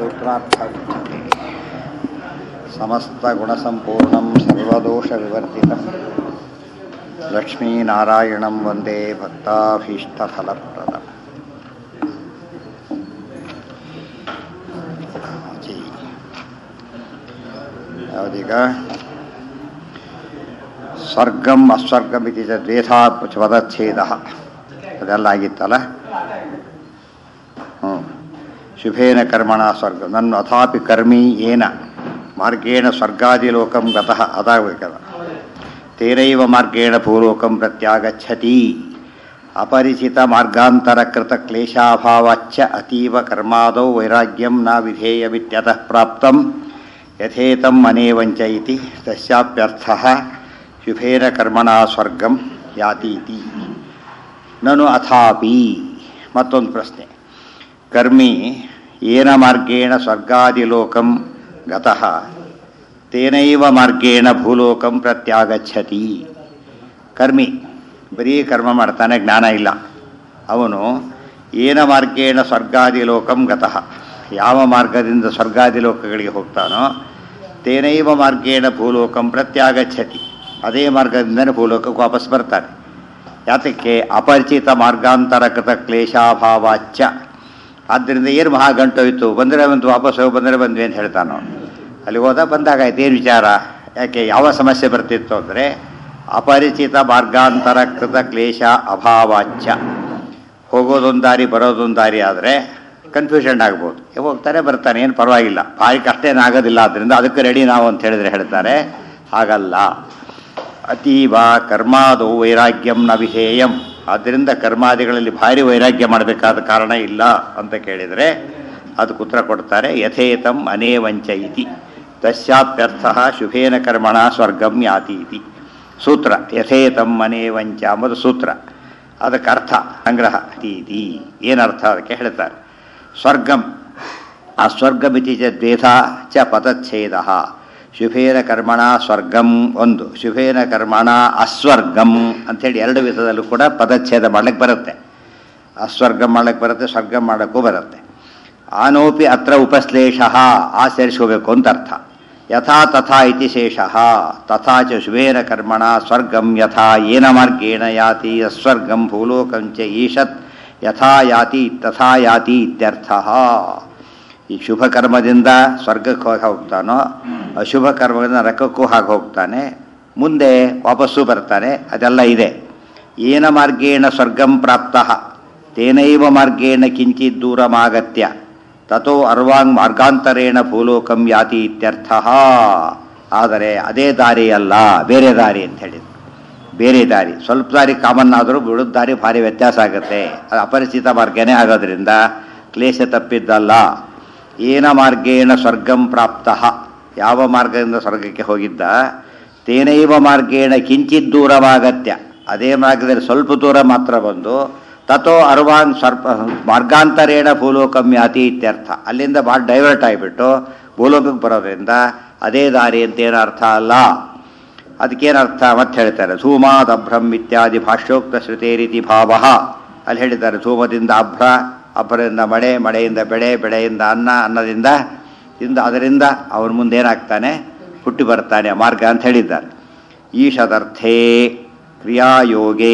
सूत्रार्थविच्छते समस्तगुणसम्पूर्णं सर्वदोषविवर्जितं लक्ष्मीनारायणं वन्दे भक्ताभीष्टफलप्रदम् ಜಿ. ಯಾವ್ದೀಗ ಸ್ವರ್ಗಂ ಅಸ್ವರ್ಗಂ ಇತಿ ಚ ದ್ವೇಷಾ ಪದಚ್ಛೇದ ಅದೆಲ್ಲ ಆಗಿತ್ತಲ್ಲ ಹ್ಞೂ ಶುಭೇನ ಕರ್ಮಣ ಸ್ವರ್ಗ ನನ್ನ ಅಥಾಪಿ ಕರ್ಮಿ ಏನ ಮಾರ್ಗೇಣ ಸ್ವರ್ಗಾದಿಲೋಕಂ ಗತಃ ಅದಾಗಬೇಕದ ತೇನೈವ ಮಾರ್ಗೇಣ ಭೂಲೋಕಂ ಪ್ರತ್ಯಾಗಚ್ಚತಿ ಅಪರಿಚಿತ ಮಾರ್ಗಾಂತರಕೃತ ಕ್ಲೇಶಾಭಾವಾಚ್ಚ ಅತೀವ ಕರ್ಮಾದೌ ವೈರಾಗ್ಯಂ ನ ವಿಧೇಯಮಿತ್ಯತಃ ಪ್ರಾಪ್ತಂ ಯಥೇತಂ ಮನೇವಂಚ ಇತಿ ತಸ್ಯಾಪ್ಯರ್ಥಃ ಶುಭೇನ ಕರ್ಮಣ ಸ್ವರ್ಗಂ ಯಾತೀತಿ ನನು ಅಥಾಪಿ ಮತ್ತೊಂದು ಪ್ರಶ್ನೆ ಕರ್ಮಿ ಏನ ಮಾರ್ಗೇಣ ಸ್ವರ್ಗಾದಿಲೋಕಂ ಗತಃ ತೇನೈವ ಮಾರ್ಗೇಣ ಭೂಲೋಕಂ ಪ್ರತ್ಯಾಗಚ್ಚತಿ ಕರ್ಮಿ ಬರೀ ಕರ್ಮ ಮಾಡ್ತಾನೆ ಜ್ಞಾನ ಇಲ್ಲ ಅವನು ಏನ ಮಾರ್ಗೇಣ ಸ್ವರ್ಗಾದಿಲೋಕಂ ಗತಃ ಯಾವ ಮಾರ್ಗದಿಂದ ಸ್ವರ್ಗಾದಿಲೋಕಗಳಿಗೆ ಹೋಗ್ತಾನೋ ತೇನೈವ ಮಾರ್ಗೇಣ ಭೂಲೋಕಂ ಪ್ರತ್ಯಾಗಚ್ಚತಿ ಅದೇ ಮಾರ್ಗದಿಂದನೇ ಭೂಲೋಕಕ್ಕೆ ವಾಪಸ್ ಬರ್ತಾನೆ ಯಾತಕ್ಕೆ ಅಪರಿಚಿತ ಮಾರ್ಗಾಂತರಕೃತ ಕ್ಲೇಶಾಭಾವಾಚ್ಚ ಆದ್ದರಿಂದ ಏನು ಮಹಾ ಗಂಟೋಯ್ತು ಬಂದರೆ ಬಂತು ವಾಪಸ್ ಹೋಗಿ ಬಂದರೆ ಬಂದ್ವಿ ಅಂತ ಹೇಳ್ತಾನೋ ಅಲ್ಲಿ ಹೋದ ಬಂದಾಗಾಯ್ತು ಏನು ವಿಚಾರ ಯಾಕೆ ಯಾವ ಸಮಸ್ಯೆ ಬರ್ತಿತ್ತು ಅಂದರೆ ಅಪರಿಚಿತ ಮಾರ್ಗಾಂತರಕೃತ ಕ್ಲೇಶ ಅಭಾವಾಚ್ಚ ಹೋಗೋದೊಂದು ದಾರಿ ಬರೋದೊಂದು ದಾರಿ ಆದರೆ ಕನ್ಫ್ಯೂಷನ್ ಆಗ್ಬೋದು ಹೋಗ್ತಾನೆ ಬರ್ತಾನೆ ಏನು ಪರವಾಗಿಲ್ಲ ಭಾರಿ ಕಷ್ಟ ಏನಾಗೋದಿಲ್ಲ ಆದ್ದರಿಂದ ಅದಕ್ಕೆ ರೆಡಿ ನಾವು ಅಂತ ಹೇಳಿದ್ರೆ ಹೇಳ್ತಾರೆ ಹಾಗಲ್ಲ ಅತೀವ ಕರ್ಮಾದೋ ವೈರಾಗ್ಯಂ ನ ವಿಧೇಯಂ ಆದ್ದರಿಂದ ಕರ್ಮಾದಿಗಳಲ್ಲಿ ಭಾರಿ ವೈರಾಗ್ಯ ಮಾಡಬೇಕಾದ ಕಾರಣ ಇಲ್ಲ ಅಂತ ಕೇಳಿದರೆ ಅದಕ್ಕೆ ಉತ್ತರ ಕೊಡ್ತಾರೆ ಯಥೇತಂ ಅನೇವಂಚ ಇತಿ ತಸ್ಯಾಪ್ಯರ್ಥ ಶುಭೇನ ಕರ್ಮಣ ಸ್ವರ್ಗಂ ಯಾತಿ ಇತಿ ಸೂತ್ರ ಯಥೇತಂ ಅನೇವಂಚ ಅಂಬುದು ಸೂತ್ರ ಅದಕ್ಕೆ ಅರ್ಥ ಸಂಗ್ರಹ ಇತಿ ಏನರ್ಥ ಅದಕ್ಕೆ ಹೇಳ್ತಾರೆ ಸ್ವರ್ಗಂ ಆ ಸ್ವರ್ಗಮಿತಿ ಚ ದ್ವೇಧ ಚ ಪದಚ್ಛೇದ ಶುಭೇನ ಕರ್ಮಣ ಸ್ವರ್ಗಂ ಒಂದು ಶುಭೇನ ಕರ್ಮಣ ಅಸ್ವರ್ಗಂ ಅಂಥೇಳಿ ಎರಡು ವಿಧದಲ್ಲೂ ಕೂಡ ಪದಚ್ಛೇದ ಮಾಡ್ಲಿಕ್ಕೆ ಬರುತ್ತೆ ಅಸ್ವರ್ಗಂ ಮಾಡ್ಲಿಕ್ಕೆ ಬರುತ್ತೆ ಸ್ವರ್ಗಂ ಮಾಡೋಕ್ಕೂ ಬರುತ್ತೆ ಆನೋಪಿ ಅತ್ರ ಉಪಶ್ಲೇಷ ಆ ಸೇರಿಸ್ಕೋಬೇಕು ಅಂತ ಅರ್ಥ ಯಥಾ ತಥಾ ಇತಿ ಶೇಷ ತಥಾ ಚ ಶುಭೇನ ಕರ್ಮಣ ಸ್ವರ್ಗಂ ಯಥಾ ಏನ ಮಾರ್ಗೇಣ ಯಾತಿ ಅಸ್ವರ್ಗಂ ಭೂಲೋಕಂಚ ಈಶತ್ ಯಥಾ ಯಾತಿ ತಥಾ ಯಾತಿ ಇತ್ಯರ್ಥ ಈ ಶುಭ ಕರ್ಮದಿಂದ ಸ್ವರ್ಗಕ್ಕೆ ಹೋಗಿ ಹೋಗ್ತಾನೋ ಅಶುಭ ಕರ್ಮದಿಂದ ರಕ್ಕಕ್ಕೂ ಹಾಗೆ ಹೋಗ್ತಾನೆ ಮುಂದೆ ವಾಪಸ್ಸು ಬರ್ತಾನೆ ಅದೆಲ್ಲ ಇದೆ ಏನ ಮಾರ್ಗೇಣ ಸ್ವರ್ಗಂ ಪ್ರಾಪ್ತ ತೇನೈವ ಮಾರ್ಗೇಣ ಕಿಂಚಿತ್ ದೂರಮಾಗತ್ಯ ತಥೋ ಅರ್ವಾಂಗ್ ಮಾರ್ಗಾಂತರೇಣ ಭೂಲೋಕಂ ಯಾತಿ ಇತ್ಯರ್ಥ ಆದರೆ ಅದೇ ದಾರಿ ಅಲ್ಲ ಬೇರೆ ದಾರಿ ಅಂತ ಹೇಳಿದ್ರು ಬೇರೆ ದಾರಿ ಸ್ವಲ್ಪ ದಾರಿ ಕಾಮನ್ ಆದರೂ ಬಿಡೋದು ದಾರಿ ಭಾರಿ ವ್ಯತ್ಯಾಸ ಆಗುತ್ತೆ ಅದು ಅಪರಿಚಿತ ಮಾರ್ಗನೇ ಆಗೋದ್ರಿಂದ ಕ್ಲೇಶ ತಪ್ಪಿದ್ದಲ್ಲ ಏನ ಮಾರ್ಗೇಣ ಸ್ವರ್ಗಂ ಪ್ರಾಪ್ತ ಯಾವ ಮಾರ್ಗದಿಂದ ಸ್ವರ್ಗಕ್ಕೆ ಹೋಗಿದ್ದ ತೇನೈವ ಮಾರ್ಗೇಣ ಕಿಂಚಿತ್ ದೂರವಾಗತ್ಯ ಅದೇ ಮಾರ್ಗದಲ್ಲಿ ಸ್ವಲ್ಪ ದೂರ ಮಾತ್ರ ಬಂದು ತಥೋ ಅರ್ವಾಂಗ್ ಸರ್ಪ ಮಾರ್ಗಾಂತರೇಣ ಭೂಲೋಕಂ ಯಾತಿ ಇತ್ಯರ್ಥ ಅಲ್ಲಿಂದ ಭಾಳ ಡೈವರ್ಟ್ ಆಗಿಬಿಟ್ಟು ಭೂಲೋಕಕ್ಕೆ ಬರೋದ್ರಿಂದ ಅದೇ ದಾರಿ ಅಂತ ಏನು ಅರ್ಥ ಅಲ್ಲ ಅದಕ್ಕೇನರ್ಥ ಮತ್ತೆ ಹೇಳ್ತಾರೆ ಧೂಮಾದ್ ಅಭ್ರಂ ಇತ್ಯಾದಿ ಭಾಷ್ಯೋಕ್ತ ಶ್ರುತೇರಿತಿ ಭಾವ ಅಲ್ಲಿ ಹೇಳಿದ್ದಾರೆ ಧೂಮದಿಂದ ಅಭ್ರ ಅಭ್ರದಿಂದ ಮಳೆ ಮಳೆಯಿಂದ ಬೆಳೆ ಬೆಳೆಯಿಂದ ಅನ್ನ ಅನ್ನದಿಂದ ಇಂದ ಅದರಿಂದ ಅವನ ಮುಂದೆ ಏನಾಗ್ತಾನೆ ಹುಟ್ಟಿ ಬರ್ತಾನೆ ಮಾರ್ಗ ಅಂತ ಹೇಳಿದ್ದಾರೆ ಈಶದರ್ಥೇ ಕ್ರಿಯಾಯೋಗೇ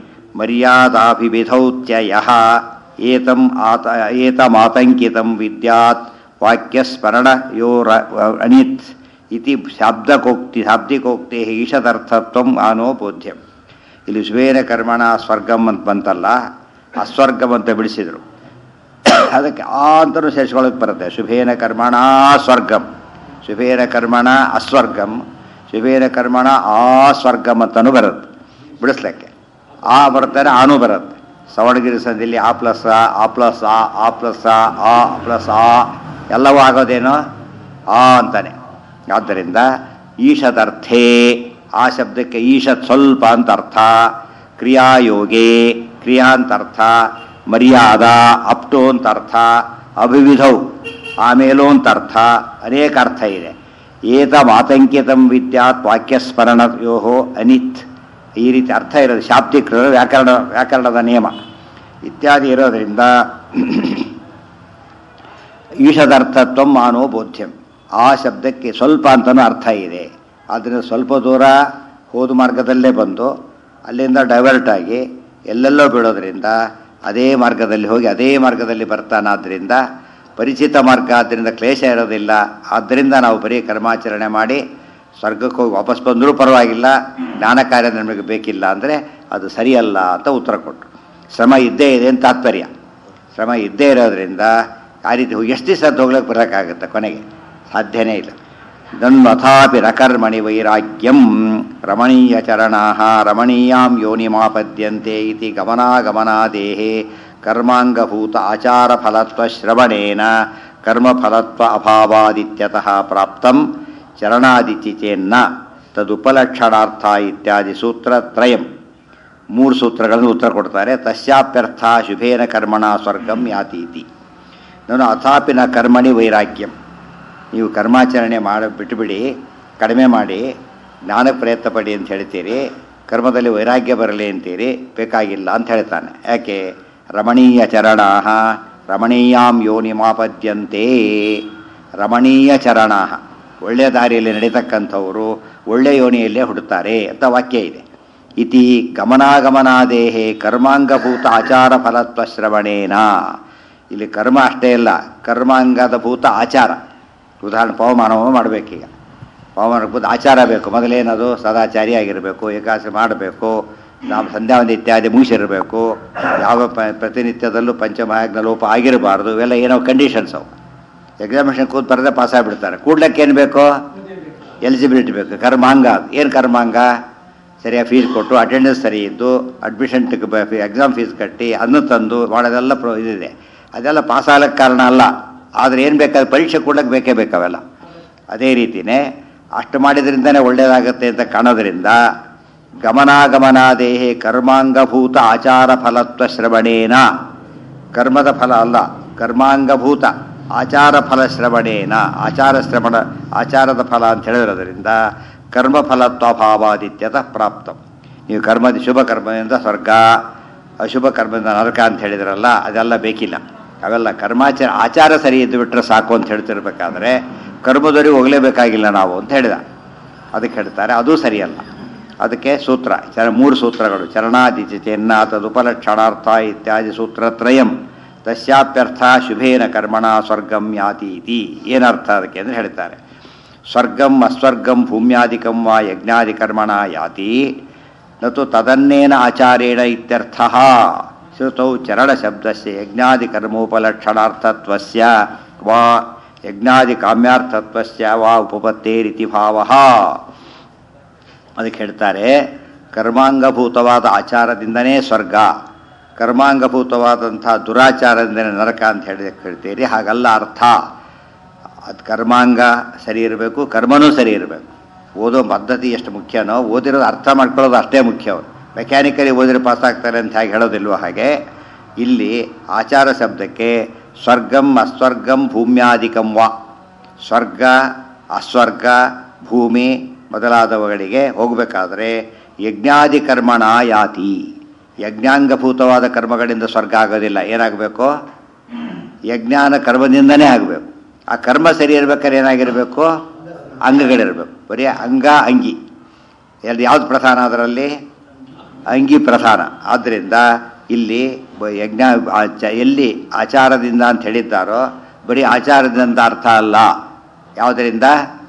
ಮರ್ಯಾದಾಭಿವಿಧೌತ್ಯಯ ಏತಂ ಆತ ಏತಮಾತಂಕಿತಂ ವಿದ್ಯಾತ್ ವಾಕ್ಯಸ್ಮರಣಯೋರ ಅನಿತ್ ಇತಿ ಶಾಬ್ದಕೋಕ್ತಿ ಶಾಬ್ದಿಕೋಕ್ತಿ ಈಶದರ್ಥತ್ವಂ ಆನೋ ಬೋಧ್ಯಂ ಇಲ್ಲಿ ಶುಭೇನ ಕರ್ಮಣ ಸ್ವರ್ಗಂ ಅಂತ ಬಂತಲ್ಲ ಅಸ್ವರ್ಗಂ ಅಂತ ಬಿಡಿಸಿದರು ಅದಕ್ಕೆ ಆ ಅಂತಲೂ ಸೇರಿಸ್ಕೊಳ್ಳೋಕೆ ಬರುತ್ತೆ ಶುಭೇನ ಕರ್ಮಣ ಸ್ವರ್ಗಂ ಶುಭೇನ ಕರ್ಮಣ ಅಸ್ವರ್ಗಂ ಶುಭೇನ ಕರ್ಮಣ ಆ ಸ್ವರ್ಗಂ ಅಂತಲೂ ಬರುತ್ತೆ ಬಿಡಿಸ್ಲಿಕ್ಕೆ ಆ ಬರ್ತಾರೆ ಆನೂ ಬರುತ್ತೆ ಸವಣಗಿರಿ ಸಂಧಿಯಲ್ಲಿ ಆ ಪ್ಲಸ್ ಆ ಆ ಪ್ಲಸ್ ಆ ಆ ಪ್ಲಸ್ ಆ ಆ ಪ್ಲಸ್ ಆ ಎಲ್ಲವೂ ಆಗೋದೇನೋ ಆ ಅಂತಾನೆ ಆದ್ದರಿಂದ ಈಶದರ್ಥೇ ಆ ಶಬ್ದಕ್ಕೆ ಈಶತ್ ಸ್ವಲ್ಪ ಅಂತ ಅರ್ಥ ಕ್ರಿಯಾಯೋಗೇ ಕ್ರಿಯಾ ಅಂತ ಅರ್ಥ ಮರ್ಯಾದ ಅಪ್ಟು ಅಂತ ಅರ್ಥ ಅಭಿವಿಧೌ ಆಮೇಲೂ ಅಂತ ಅರ್ಥ ಅನೇಕ ಅರ್ಥ ಇದೆ ಏತ ಮಾತಂಕಿತಂ ವಿದ್ಯಾತ್ ವಾಕ್ಯಸ್ಮರಣಯೋ ಅನಿತ್ ಈ ರೀತಿ ಅರ್ಥ ಇರೋದು ಶಾಬ್ದಿಕರು ವ್ಯಾಕರಣ ವ್ಯಾಕರಣದ ನಿಯಮ ಇತ್ಯಾದಿ ಇರೋದರಿಂದ ಈಷದರ್ಥತ್ವ ಮಾನೋ ಬೋಧ್ಯಂ ಆ ಶಬ್ದಕ್ಕೆ ಸ್ವಲ್ಪ ಅಂತಲೂ ಅರ್ಥ ಇದೆ ಆದ್ದರಿಂದ ಸ್ವಲ್ಪ ದೂರ ಹೋದ ಮಾರ್ಗದಲ್ಲೇ ಬಂದು ಅಲ್ಲಿಂದ ಡೈವರ್ಟ್ ಆಗಿ ಎಲ್ಲೆಲ್ಲೋ ಬೀಳೋದ್ರಿಂದ ಅದೇ ಮಾರ್ಗದಲ್ಲಿ ಹೋಗಿ ಅದೇ ಮಾರ್ಗದಲ್ಲಿ ಬರ್ತಾನಾದ್ದರಿಂದ ಪರಿಚಿತ ಮಾರ್ಗ ಆದ್ದರಿಂದ ಕ್ಲೇಶ ಇರೋದಿಲ್ಲ ಆದ್ದರಿಂದ ನಾವು ಬರೀ ಕರ್ಮಾಚರಣೆ ಮಾಡಿ ಸ್ವರ್ಗಕ್ಕೆ ಹೋಗಿ ವಾಪಸ್ ಬಂದರೂ ಪರವಾಗಿಲ್ಲ ಜ್ಞಾನ ಕಾರ್ಯ ನಮಗೆ ಬೇಕಿಲ್ಲ ಅಂದರೆ ಅದು ಸರಿಯಲ್ಲ ಅಂತ ಉತ್ತರ ಕೊಟ್ಟರು ಶ್ರಮ ಇದ್ದೇ ಇದೆ ಅಂತ ತಾತ್ಪರ್ಯ ಶ್ರಮ ಇದ್ದೇ ಇರೋದ್ರಿಂದ ಆ ರೀತಿ ಹೋಗಿ ಎಷ್ಟು ದಿವಸ ಹೋಗ್ಲಿಕ್ಕೆ ಬರೋಕ್ಕಾಗುತ್ತೆ ಕೊನೆಗೆ ಸಾಧ್ಯನೇ ಇಲ್ಲ ನನ್ಮಥಾಪಿ ರಕರ್ಮಣಿ ವೈರಾಗ್ಯಂ ರಮಣೀಯ ಚರಣಾ ರಮಣೀಯಾಂ ಯೋನಿಮಾಪದ್ಯಂತೆ ಇತಿ ಗಮನಾಗಮನಾದೇಹೇ ಕರ್ಮಾಂಗಭೂತ ಆಚಾರ ಫಲತ್ವ ಶ್ರವಣೇನ ಕರ್ಮಫಲತ್ವ ಅಭಾವಾದಿತ್ಯತಃ ಪ್ರಾಪ್ತಂ ಚರಣಾದಿತಿ ಚೇನ್ನ ತದುಪಲಕ್ಷಣಾರ್ಥ ಇತ್ಯಾದಿ ಸೂತ್ರತ್ರಯಂ ಮೂರು ಸೂತ್ರಗಳನ್ನು ಉತ್ತರ ಕೊಡ್ತಾರೆ ತಸ್ಯಾಪ್ಯರ್ಥ ಶುಭೇನ ಕರ್ಮಣ ಸ್ವರ್ಗಂ ಯಾತೀತಿ ನಾನು ಅಥಾಪಿನ ಕರ್ಮಣಿ ವೈರಾಗ್ಯಂ ನೀವು ಕರ್ಮಾಚರಣೆ ಮಾಡಿ ಬಿಟ್ಟುಬಿಡಿ ಕಡಿಮೆ ಮಾಡಿ ಜ್ಞಾನ ಪ್ರಯತ್ನ ಪಡಿ ಅಂತ ಹೇಳ್ತೀರಿ ಕರ್ಮದಲ್ಲಿ ವೈರಾಗ್ಯ ಬರಲಿ ಅಂತೀರಿ ಬೇಕಾಗಿಲ್ಲ ಅಂತ ಹೇಳ್ತಾನೆ ಯಾಕೆ ರಮಣೀಯ ಚರಣಾ ರಮಣೀಯಾಂ ಯೋನಿಮಾಪದ್ಯಂತೆ ರಮಣೀಯ ಚರಣಾ ಒಳ್ಳೆಯ ದಾರಿಯಲ್ಲಿ ನಡೀತಕ್ಕಂಥವರು ಒಳ್ಳೆಯ ಯೋನಿಯಲ್ಲೇ ಹುಡುತ್ತಾರೆ ಅಂತ ವಾಕ್ಯ ಇದೆ ಇತಿ ಗಮನಾಗಮನಾದೇಹೇ ಕರ್ಮಾಂಗಭೂತ ಆಚಾರ ಫಲತ್ವ ಶ್ರವಣೇನ ಇಲ್ಲಿ ಕರ್ಮ ಅಷ್ಟೇ ಇಲ್ಲ ಕರ್ಮಾಂಗದ ಭೂತ ಆಚಾರ ಉದಾಹರಣೆ ಪವಮಾನವ ಮಾಡಬೇಕೀಗ ಪವಮಾನ ಭೂತ ಆಚಾರ ಬೇಕು ಮೊದಲೇನದು ಸದಾಚಾರಿ ಆಗಿರಬೇಕು ಏಕಾದಶಿ ಮಾಡಬೇಕು ನಾವು ಸಂಧ್ಯಾವಂದ ಇತ್ಯಾದಿ ಮುಗಿಸಿರಬೇಕು ಯಾವ ಪ ಪ್ರತಿನಿತ್ಯದಲ್ಲೂ ಪಂಚಮಹಾಗ್ನ ಲೋಪ ಆಗಿರಬಾರ್ದು ಇವೆಲ್ಲ ಏನೋ ಕಂಡೀಷನ್ಸ್ ಅವು ಎಕ್ಸಾಮಿನೇಷನ್ ಕೂತ್ ಬರೆದೇ ಪಾಸ್ ಆಗಿಬಿಡ್ತಾರೆ ಕೂಡ್ಲಕ್ಕೆ ಏನು ಬೇಕು ಎಲಿಜಿಬಿಲಿಟಿ ಬೇಕು ಕರ್ಮಾಂಗ ಏನು ಕರ್ಮಾಂಗ ಸರಿಯಾಗಿ ಫೀಸ್ ಕೊಟ್ಟು ಅಟೆಂಡೆನ್ಸ್ ಸರಿ ಇದ್ದು ಅಡ್ಮಿಷನ್ ಎಕ್ಸಾಮ್ ಫೀಸ್ ಕಟ್ಟಿ ಅದನ್ನು ತಂದು ಮಾಡೋದೆಲ್ಲ ಪ್ರೋ ಇದಿದೆ ಅದೆಲ್ಲ ಪಾಸ್ ಆಗಲಿಕ್ಕೆ ಕಾರಣ ಅಲ್ಲ ಆದರೆ ಏನು ಬೇಕಾದ್ರೆ ಪರೀಕ್ಷೆ ಕೊಡ್ಲಿಕ್ಕೆ ಬೇಕೇ ಬೇಕಾವೆಲ್ಲ ಅದೇ ರೀತಿಯೇ ಅಷ್ಟು ಮಾಡಿದ್ರಿಂದನೇ ಒಳ್ಳೆಯದಾಗುತ್ತೆ ಅಂತ ಕಾಣೋದ್ರಿಂದ ಗಮನಾಗಮನಾದೇಹೇ ಕರ್ಮಾಂಗಭೂತ ಆಚಾರ ಫಲತ್ವ ಶ್ರವಣೇನ ಕರ್ಮದ ಫಲ ಅಲ್ಲ ಕರ್ಮಾಂಗಭೂತ ಆಚಾರ ಫಲ ಶ್ರವಣೇನ ಆಚಾರ ಶ್ರವಣ ಆಚಾರದ ಫಲ ಅಂತ ಹೇಳಿರೋದ್ರಿಂದ ಕರ್ಮಫಲತ್ವಭಾವಾದಿತ್ಯತ ಪ್ರಾಪ್ತ ನೀವು ಕರ್ಮದ ಶುಭ ಕರ್ಮದಿಂದ ಸ್ವರ್ಗ ಅಶುಭ ಕರ್ಮದಿಂದ ನರಕ ಅಂತ ಹೇಳಿದ್ರಲ್ಲ ಅದೆಲ್ಲ ಬೇಕಿಲ್ಲ ಅವೆಲ್ಲ ಕರ್ಮಾಚಾರ ಆಚಾರ ಸರಿ ಇದ್ದು ಬಿಟ್ಟರೆ ಸಾಕು ಅಂತ ಹೇಳ್ತಿರ್ಬೇಕಾದ್ರೆ ಕರ್ಮದವರಿಗೆ ಹೋಗಲೇಬೇಕಾಗಿಲ್ಲ ನಾವು ಅಂತ ಹೇಳಿದ ಅದಕ್ಕೆ ಹೇಳ್ತಾರೆ ಅದು ಸರಿಯಲ್ಲ ಅದಕ್ಕೆ ಸೂತ್ರ ಚರ ಮೂರು ಸೂತ್ರಗಳು ಚರಣಾದಿಚ ಚೆನ್ನ ತದುಪಲಕ್ಷಣಾರ್ಥ ಇತ್ಯಾದಿ ಸೂತ್ರತ್ರಯಂ ತಸ್ಯಾಪ್ಯರ್ಥ ಶುಭೇನ ಕರ್ಮಣ ಸ್ವರ್ಗಂ ಯಾತೀತಿ ಏನರ್ಥ ಅದಕ್ಕೆ ಅಂದರೆ ಹೇಳ್ತಾರೆ ಸ್ವರ್ಗಂ ಅಸ್ವರ್ಗಂ ಭೂಮ್ಯಾದಿಕಂ ವಾ ಯಜ್ಞಾದಿ ಕರ್ಮಣ ಯಾತಿ ನತು ತದನ್ನೇನ ಆಚಾರೇಣ ಇತ್ಯರ್ಥ ಶ್ರುತೌ ಚರಣಶಬ್ದಸ್ಯ ಯಜ್ಞಾದಿ ಕರ್ಮೋಪಲಕ್ಷಣಾರ್ಥತ್ವಸ್ಯ ವಾ ಯಜ್ಞಾದಿ ಕಾಮ್ಯಾರ್ಥತ್ವಸ್ಯ ವಾ ಉಪಪತ್ತೇರಿತಿ ಭಾವ ಅದಕ್ಕೆ ಹೇಳ್ತಾರೆ ಕರ್ಮಾಂಗಭೂತವಾದ ಆಚಾರದಿಂದನೇ ಸ್ವರ್ಗ ಕರ್ಮಾಂಗಭೂತವಾದಂಥ ದುರಾಚಾರದಿಂದನೇ ನರಕ ಅಂತ ಹೇಳಿ ಹೇಳ್ತೀರಿ ಹಾಗಲ್ಲ ಅರ್ಥ ಅದು ಕರ್ಮಾಂಗ ಸರಿ ಇರಬೇಕು ಕರ್ಮನೂ ಸರಿ ಇರಬೇಕು ಓದೋ ಪದ್ಧತಿ ಎಷ್ಟು ಮುಖ್ಯನೋ ಓದಿರೋದು ಅರ್ಥ ಮಾಡ್ಕೊಳ್ಳೋದು ಅಷ್ಟೇ ಮುಖ್ಯ ಮೆಕ್ಯಾನಿಕಲಿ ಓದಿರೋ ಪಾಸ್ ಆಗ್ತಾರೆ ಅಂತ ಹೇಗೆ ಹೇಳೋದಿಲ್ವೋ ಹಾಗೆ ಇಲ್ಲಿ ಆಚಾರ ಶಬ್ದಕ್ಕೆ ಸ್ವರ್ಗಂ ಅಸ್ವರ್ಗಂ ಭೂಮ್ಯಾದಿಕಂ ವಾ ಸ್ವರ್ಗ ಅಸ್ವರ್ಗ ಭೂಮಿ ಮೊದಲಾದವುಗಳಿಗೆ ಹೋಗಬೇಕಾದ್ರೆ ಯಜ್ಞಾದಿ ಕರ್ಮಣ ಯಾತಿ ಯಜ್ಞಾಂಗಭೂತವಾದ ಕರ್ಮಗಳಿಂದ ಸ್ವರ್ಗ ಆಗೋದಿಲ್ಲ ಏನಾಗಬೇಕು ಯಜ್ಞಾನ ಕರ್ಮದಿಂದನೇ ಆಗಬೇಕು ಆ ಕರ್ಮ ಸರಿ ಇರ್ಬೇಕಾದ್ರೆ ಏನಾಗಿರಬೇಕು ಅಂಗಗಳಿರಬೇಕು ಬರೀ ಅಂಗ ಅಂಗಿ ಎಲ್ಲಿ ಯಾವ್ದು ಪ್ರಧಾನ ಅದರಲ್ಲಿ ಅಂಗಿ ಪ್ರಧಾನ ಆದ್ದರಿಂದ ಇಲ್ಲಿ ಬ- ಯಜ್ಞ ಆಚ- ಎಲ್ಲಿ ಆಚಾರದಿಂದ ಅಂತ ಹೇಳಿದ್ದಾರೋ ಬರೀ ಆಚಾರದಿಂದ ಅರ್ಥ ಅಲ್ಲ ಯಾವುದರಿಂದ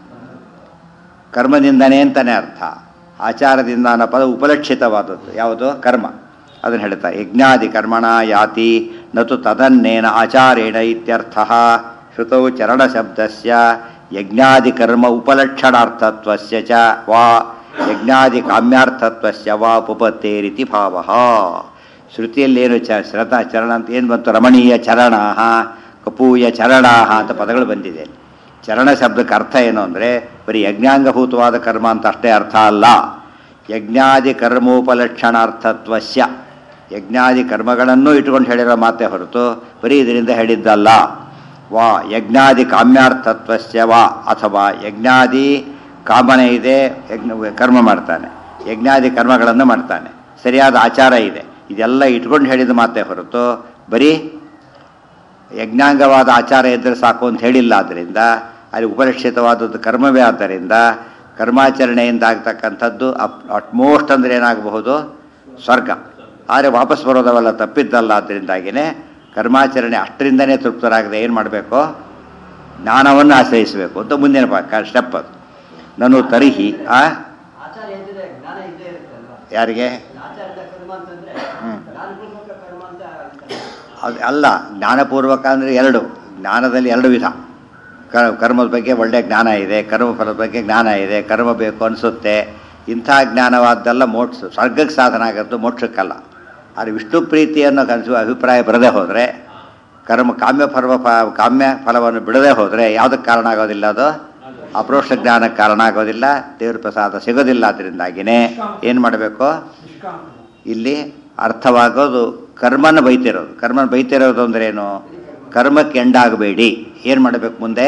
ಕರ್ಮದಿಂದನೇ ಅಂತಲೇ ಅರ್ಥ ಆಚಾರದಿಂದ ಅನ್ನೋ ಪದ ಉಪಲಕ್ಷಿತವಾದದ್ದು ಯಾವುದು ಕರ್ಮ ಅದನ್ನು ಹೇಳ್ತಾರೆ ಯಜ್ಞಾದಿ ಕರ್ಮಣ ಯಾತಿ ನತು ತದನ್ನೇನ ಆಚಾರೇಣ ಇತ್ಯರ್ಥ ಶ್ರುತೌ ಚರಣಶಬ್ದಸ್ಯ ಯಜ್ಞಾದಿ ಕರ್ಮ ಉಪಲಕ್ಷಣಾರ್ಥತ್ವಸ್ಯ ಚ ವಾ ಯಜ್ಞಾದಿ ಕಾಮ್ಯಾರ್ಥತ್ವಸ್ಯ ವಾ ಉಪಪತ್ತೇರಿತಿ ಭಾವ ಶ್ರುತಿಯಲ್ಲೇನು ಚ ಶ್ರತ ಚರಣ ಅಂತ ಏನು ಬಂತು ರಮಣೀಯ ಚರಣ ಕಪೂಯ ಚರಣ ಅಂತ ಪದಗಳು ಬಂದಿದೆ ಚರಣ ಶಬ್ದಕ್ಕೆ ಅರ್ಥ ಏನು ಅಂದರೆ ಬರೀ ಯಜ್ಞಾಂಗಭೂತವಾದ ಕರ್ಮ ಅಂತ ಅಷ್ಟೇ ಅರ್ಥ ಅಲ್ಲ ಯಜ್ಞಾದಿ ಕರ್ಮೋಪಲಕ್ಷಣಾರ್ಥತ್ವಸ್ಯ ಯಜ್ಞಾದಿ ಕರ್ಮಗಳನ್ನು ಇಟ್ಕೊಂಡು ಹೇಳಿರೋ ಮಾತೇ ಹೊರತು ಬರೀ ಇದರಿಂದ ಹೇಳಿದ್ದಲ್ಲ ವಾ ಯಜ್ಞಾದಿ ಕಾಮ್ಯಾರ್ಥತ್ವಸ್ಯ ವಾ ಅಥವಾ ಯಜ್ಞಾದಿ ಕಾಮನೆ ಇದೆ ಯಜ್ಞ ಕರ್ಮ ಮಾಡ್ತಾನೆ ಯಜ್ಞಾದಿ ಕರ್ಮಗಳನ್ನು ಮಾಡ್ತಾನೆ ಸರಿಯಾದ ಆಚಾರ ಇದೆ ಇದೆಲ್ಲ ಇಟ್ಕೊಂಡು ಹೇಳಿದ ಮಾತೇ ಹೊರತು ಬರೀ ಯಜ್ಞಾಂಗವಾದ ಆಚಾರ ಇದ್ದರೆ ಸಾಕು ಅಂತ ಹೇಳಿಲ್ಲ ಆದ್ದರಿಂದ ಅಲ್ಲಿ ಉಪಲಕ್ಷಿತವಾದದ್ದು ಕರ್ಮವೇ ಆದ್ದರಿಂದ ಕರ್ಮಾಚರಣೆಯಿಂದ ಆಗ್ತಕ್ಕಂಥದ್ದು ಅಪ್ ಅಟ್ಮೋಸ್ಟ್ ಅಂದರೆ ಏನಾಗಬಹುದು ಸ್ವರ್ಗ ಆದರೆ ವಾಪಸ್ ಬರೋದವೆಲ್ಲ ತಪ್ಪಿದ್ದಲ್ಲ ಆದ್ದರಿಂದಾಗಿಯೇ ಕರ್ಮಾಚರಣೆ ಅಷ್ಟರಿಂದನೇ ತೃಪ್ತರಾಗದೆ ಏನು ಮಾಡಬೇಕು ಜ್ಞಾನವನ್ನು ಆಶ್ರಯಿಸಬೇಕು ಅಂತ ಮುಂದಿನ ಪಾಕ ಸ್ಟೆಪ್ ಅದು ನಾನು ತರಿಹಿ ಆ ಆಚಾರ ಎಂದಿದೆ ಜ್ಞಾನ ಇದ್ದೇ ಇರುತ್ತೆ ಅಲ್ವಾ ಯಾರಿಗೆ ಆಚಾರದ ಕರ್ಮ ಅಂತಂದ್ರೆ ಹ್ಮ್. ಜ್ಞಾನಪೂರ್ವಕ ಕರ್ಮ ಅಂತ ಅಂತಾರೆ. ಅದು ಅಲ್ಲ ಜ್ಞಾನಪೂರ್ವಕ ಅಂದರೆ ಎರಡು ಜ್ಞಾನದಲ್ಲಿ ಎರಡು ವಿಧ ಕ ಕರ್ಮದ ಬಗ್ಗೆ ಒಳ್ಳೆಯ ಜ್ಞಾನ ಇದೆ ಕರ್ಮಫಲದ ಬಗ್ಗೆ ಜ್ಞಾನ ಇದೆ ಕರ್ಮ ಬೇಕು ಅನಿಸುತ್ತೆ ಇಂಥ ಜ್ಞಾನವಾದ್ದೆಲ್ಲ ಮೋಕ್ಷ ಸ್ವರ್ಗಕ್ಕೆ ಸಾಧನ ಆಗೋದು ಮೋಕ್ಷಕ್ಕಲ್ಲ ಆದರೆ ವಿಷ್ಣು ಪ್ರೀತಿಯನ್ನು ಕನಸು ಅಭಿಪ್ರಾಯ ಬರದೇ ಹೋದರೆ ಕರ್ಮ ಕಾಮ್ಯ ಫಲ ಕಾಮ್ಯ ಫಲವನ್ನು ಬಿಡದೆ ಹೋದರೆ ಯಾವುದಕ್ಕೆ ಕಾರಣ ಆಗೋದಿಲ್ಲ ಅದು ಅಪ್ರೋಕ್ಷ ಜ್ಞಾನಕ್ಕೆ ಕಾರಣ ಆಗೋದಿಲ್ಲ ದೇವ್ರ ಪ್ರಸಾದ ಸಿಗೋದಿಲ್ಲ ಅದರಿಂದಾಗಿಯೇ ಏನು ಮಾಡಬೇಕು ಇಲ್ಲಿ ಅರ್ಥವಾಗೋದು ಕರ್ಮನ ಬೈತಿರೋದು ಕರ್ಮನ ಬೈತಿರೋದು ಅಂದ್ರೆ ಏನು ಕರ್ಮಕ್ಕೆ ಎಂಡಾಗಬೇಡಿ ಏನು ಮಾಡಬೇಕು ಮುಂದೆ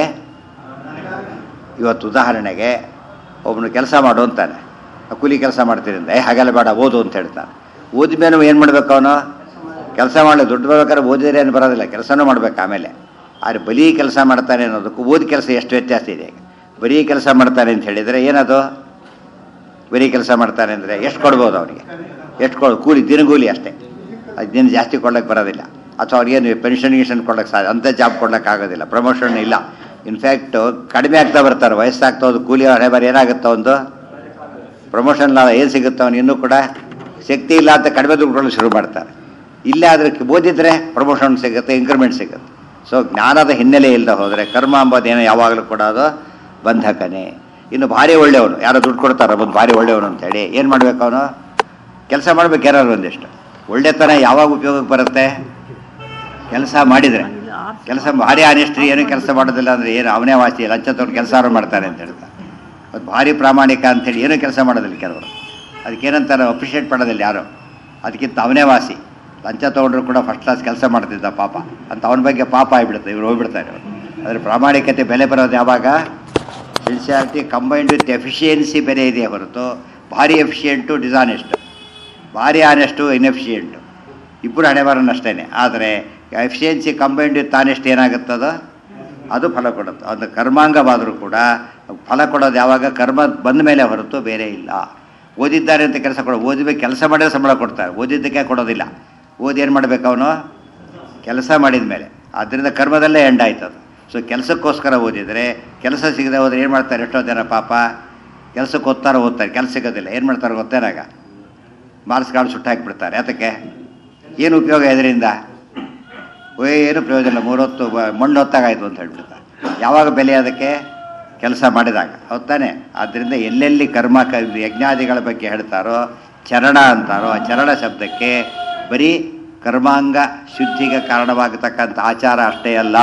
ಇವತ್ತು ಉದಾಹರಣೆಗೆ ಒಬ್ಬನು ಕೆಲಸ ಮಾಡು ಅಂತಾನೆ ಆ ಕೂಲಿ ಕೆಲಸ ಮಾಡ್ತೀನಿ ಅಂದೆ ಹಾಗೆಲ್ಲ ಬೇಡ ಓದು ಅಂತ ಹೇಳ್ತಾನೆ ಓದಿದ ಮೇಲೆ ಏನು ಮಾಡಬೇಕು ಅವನು ಕೆಲಸ ಮಾಡಲಿ ದುಡ್ಡು ಬರ್ಬೇಕಾದ್ರೆ ಓದಿದ್ರೆ ಏನು ಬರೋದಿಲ್ಲ ಕೆಲಸನೂ ಮಾಡ್ಬೇಕು ಆಮೇಲೆ ಆದರೆ ಬರೀ ಕೆಲಸ ಮಾಡ್ತಾನೆ ಅನ್ನೋದಕ್ಕೂ ಓದಿ ಕೆಲಸ ಎಷ್ಟು ವ್ಯತ್ಯಾಸ ಇದೆ ಈಗ ಬರೀ ಕೆಲಸ ಮಾಡ್ತಾನೆ ಅಂತ ಹೇಳಿದರೆ ಏನದು ಬರೀ ಕೆಲಸ ಮಾಡ್ತಾನೆ ಅಂದರೆ ಎಷ್ಟು ಕೊಡ್ಬೋದು ಅವನಿಗೆ ಎಷ್ಟು ಕೊಡ್ ಕೂಲಿ ದಿನಗೂಲಿ ಅಷ್ಟೇ ಅದೇನು ಜಾಸ್ತಿ ಕೊಡ್ಲಿಕ್ಕೆ ಬರೋದಿಲ್ಲ ಅಥವಾ ಅವ್ರಿಗೇನು ಪೆನ್ಷನ್ ಗಿನ್ಷನ್ ಕೊಡ್ಲಿಕ್ಕೆ ಸಾಧ್ಯ ಅಂಥ ಜಾಬ್ ಕೊಡ್ಲಿಕ್ಕೆ ಆಗೋದಿಲ್ಲ ಪ್ರಮೋಷನ್ ಇಲ್ಲ ಇನ್ಫ್ಯಾಕ್ಟು ಕಡಿಮೆ ಆಗ್ತಾ ಬರ್ತಾರೆ ವಯಸ್ಸಾಗ್ತಾ ಹೋದು ಕೂಲಿ ಹಣೆ ಬಾರಿ ಏನಾಗುತ್ತೆ ಒಂದು ಪ್ರಮೋಷನ್ ಲಾಭ ಏನು ಸಿಗುತ್ತೆ ಅವನು ಇನ್ನೂ ಕೂಡ ಶಕ್ತಿ ಇಲ್ಲ ಅಂತ ಕಡಿಮೆ ದುಡ್ಡು ಕೊಡಲು ಶುರು ಮಾಡ್ತಾರೆ ಇಲ್ಲೇ ಆದರೆ ಓದಿದ್ರೆ ಪ್ರಮೋಷನ್ ಸಿಗುತ್ತೆ ಇಂಕ್ರಿಮೆಂಟ್ ಸಿಗುತ್ತೆ ಸೊ ಜ್ಞಾನದ ಹಿನ್ನೆಲೆ ಇಲ್ಲದೆ ಹೋದರೆ ಕರ್ಮ ಅಂಬೋದೇನೋ ಯಾವಾಗಲೂ ಕೂಡ ಅದು ಬಂಧಕನೇ ಇನ್ನು ಭಾರಿ ಒಳ್ಳೆಯವನು ಯಾರೋ ದುಡ್ಡು ಕೊಡ್ತಾರೆ ಬಂದು ಭಾರಿ ಒಳ್ಳೆಯವನು ಅಂತೇಳಿ ಏನು ಮಾಡ್ಬೇಕು ಅವನು ಕೆಲಸ ಮಾಡ್ಬೇಕು ಯಾರು ಒಂದಿಷ್ಟು ಒಳ್ಳೆತನ ಯಾವಾಗ ಉಪಯೋಗಕ್ಕೆ ಬರುತ್ತೆ ಕೆಲಸ ಮಾಡಿದರೆ ಕೆಲಸ ಭಾರಿ ಆನೆಸ್ಟ್ರಿ ಏನು ಕೆಲಸ ಮಾಡೋದಿಲ್ಲ ಅಂದರೆ ಏನು ಅವನೇ ವಾಸಿ ಲಂಚ ತೊಗೊಂಡು ಕೆಲಸ ಮಾಡ್ತಾರೆ ಅಂತ ಹೇಳ್ತಾರೆ ಅದು ಭಾರಿ ಪ್ರಾಮಾಣಿಕ ಅಂತೇಳಿ ಏನೂ ಕೆಲಸ ಮಾಡೋದಿಲ್ಲ ಕೆಲವರು ಅದಕ್ಕೇನಂತಾರೆ ಅಪ್ರಿಷಿಯೇಟ್ ಮಾಡೋದಿಲ್ಲ ಯಾರು ಅದಕ್ಕಿಂತ ಅವನೇ ವಾಸಿ ಲಂಚ ತೊಗೊಂಡ್ರು ಕೂಡ ಫಸ್ಟ್ ಕ್ಲಾಸ್ ಕೆಲಸ ಮಾಡ್ತಿದ್ದ ಪಾಪ ಅಂತ ಅವನ ಬಗ್ಗೆ ಪಾಪ ಆಗಿಬಿಡುತ್ತೆ ಇವ್ರು ಹೋಗ್ಬಿಡ್ತಾರೆ ಅವ್ರು ಅದ್ರ ಪ್ರಾಮಾಣಿಕತೆ ಬೆಲೆ ಬರೋದು ಯಾವಾಗ ಸಿನ್ಸಿಯಾರಿಟಿ ಕಂಬೈನ್ಡ್ ವಿತ್ ಎಫಿಷಿಯನ್ಸಿ ಬೆಲೆ ಇದೆ ಹೊರತು ಭಾರಿ ಎಫಿಷಿಯೆಂಟು ಡಿಸಾನೆಸ್ಟ್ ಭಾರಿ ಆನೆಸ್ಟು ಇನ್ಎಫಿಷಿಯೆಂಟು ಇಬ್ಬರು ಹಣೆ ಬರೋಣ ಅಷ್ಟೇ ಆದರೆ ಎಫಿಷಿಯನ್ಸಿ ಕಂಬೈನ್ಡ್ ವಿತ್ ಆನೆಸ್ಟ್ ಏನಾಗುತ್ತದೋ ಅದು ಫಲ ಕೊಡುತ್ತೆ ಅದು ಕರ್ಮಾಂಗವಾದರೂ ಕೂಡ ಫಲ ಕೊಡೋದು ಯಾವಾಗ ಕರ್ಮ ಬಂದ ಮೇಲೆ ಹೊರತು ಬೇರೆ ಇಲ್ಲ ಓದಿದ್ದಾರೆ ಅಂತ ಕೆಲಸ ಕೊಡೋ ಓದಿಬೇಕು ಕೆಲಸ ಮಾಡಿದ್ರೆ ಸಂಬಳ ಕೊಡ್ತಾರೆ ಓದಿದ್ದಕ್ಕೆ ಕೊಡೋದಿಲ್ಲ ಓದಿ ಏನು ಮಾಡ್ಬೇಕು ಅವನು ಕೆಲಸ ಮಾಡಿದ ಮೇಲೆ ಆದ್ದರಿಂದ ಕರ್ಮದಲ್ಲೇ ಎಂಡ್ ಆಯ್ತದು ಸೊ ಕೆಲಸಕ್ಕೋಸ್ಕರ ಓದಿದರೆ ಕೆಲಸ ಸಿಗದೆ ಹೋದ್ರೆ ಏನು ಮಾಡ್ತಾರೆ ಎಷ್ಟೋ ಜನ ಪಾಪ ಕೆಲಸಕ್ಕೆ ಓದ್ತಾರೋ ಓದ್ತಾರೆ ಕೆಲಸ ಸಿಗೋದಿಲ್ಲ ಏನು ಮಾಡ್ತಾರೆ ಗೊತ್ತೇನಾಗ ಮಾರ್ಕ್ಸ್ ಕಾರ್ಡ್ ಸುಟ್ಟು ಹಾಕಿಬಿಡ್ತಾರೆ ಅದಕ್ಕೆ ಏನು ಉಪಯೋಗ ಇದರಿಂದ ಏನು ಪ್ರಯೋಜನ ಇಲ್ಲ ಮೂರೊತ್ತು ಬ- ಮಣ್ಣು ಹೊತ್ತಾಗಾಯ್ತು ಅಂತ ಹೇಳ್ಬಿಡ್ತಾರೆ ಯಾವಾಗ ಬೆಲೆ ಅದಕ್ಕೆ ಕೆಲಸ ಮಾಡಿದಾಗ ಹೌದ್ ತಾನೆ ಆದ್ದರಿಂದ ಎಲ್ಲೆಲ್ಲಿ ಕರ್ಮ ಕ ಯಜ್ಞಾದಿಗಳ ಬಗ್ಗೆ ಹೇಳ್ತಾರೋ ಚರಣ ಅಂತಾರೋ ಆ ಚರಣ ಶಬ್ದಕ್ಕೆ ಬರೀ ಕರ್ಮಾಂಗ ಶುದ್ಧಿಗೆ ಕಾರಣವಾಗತಕ್ಕಂಥ ಆಚಾರ ಅಷ್ಟೇ ಅಲ್ಲ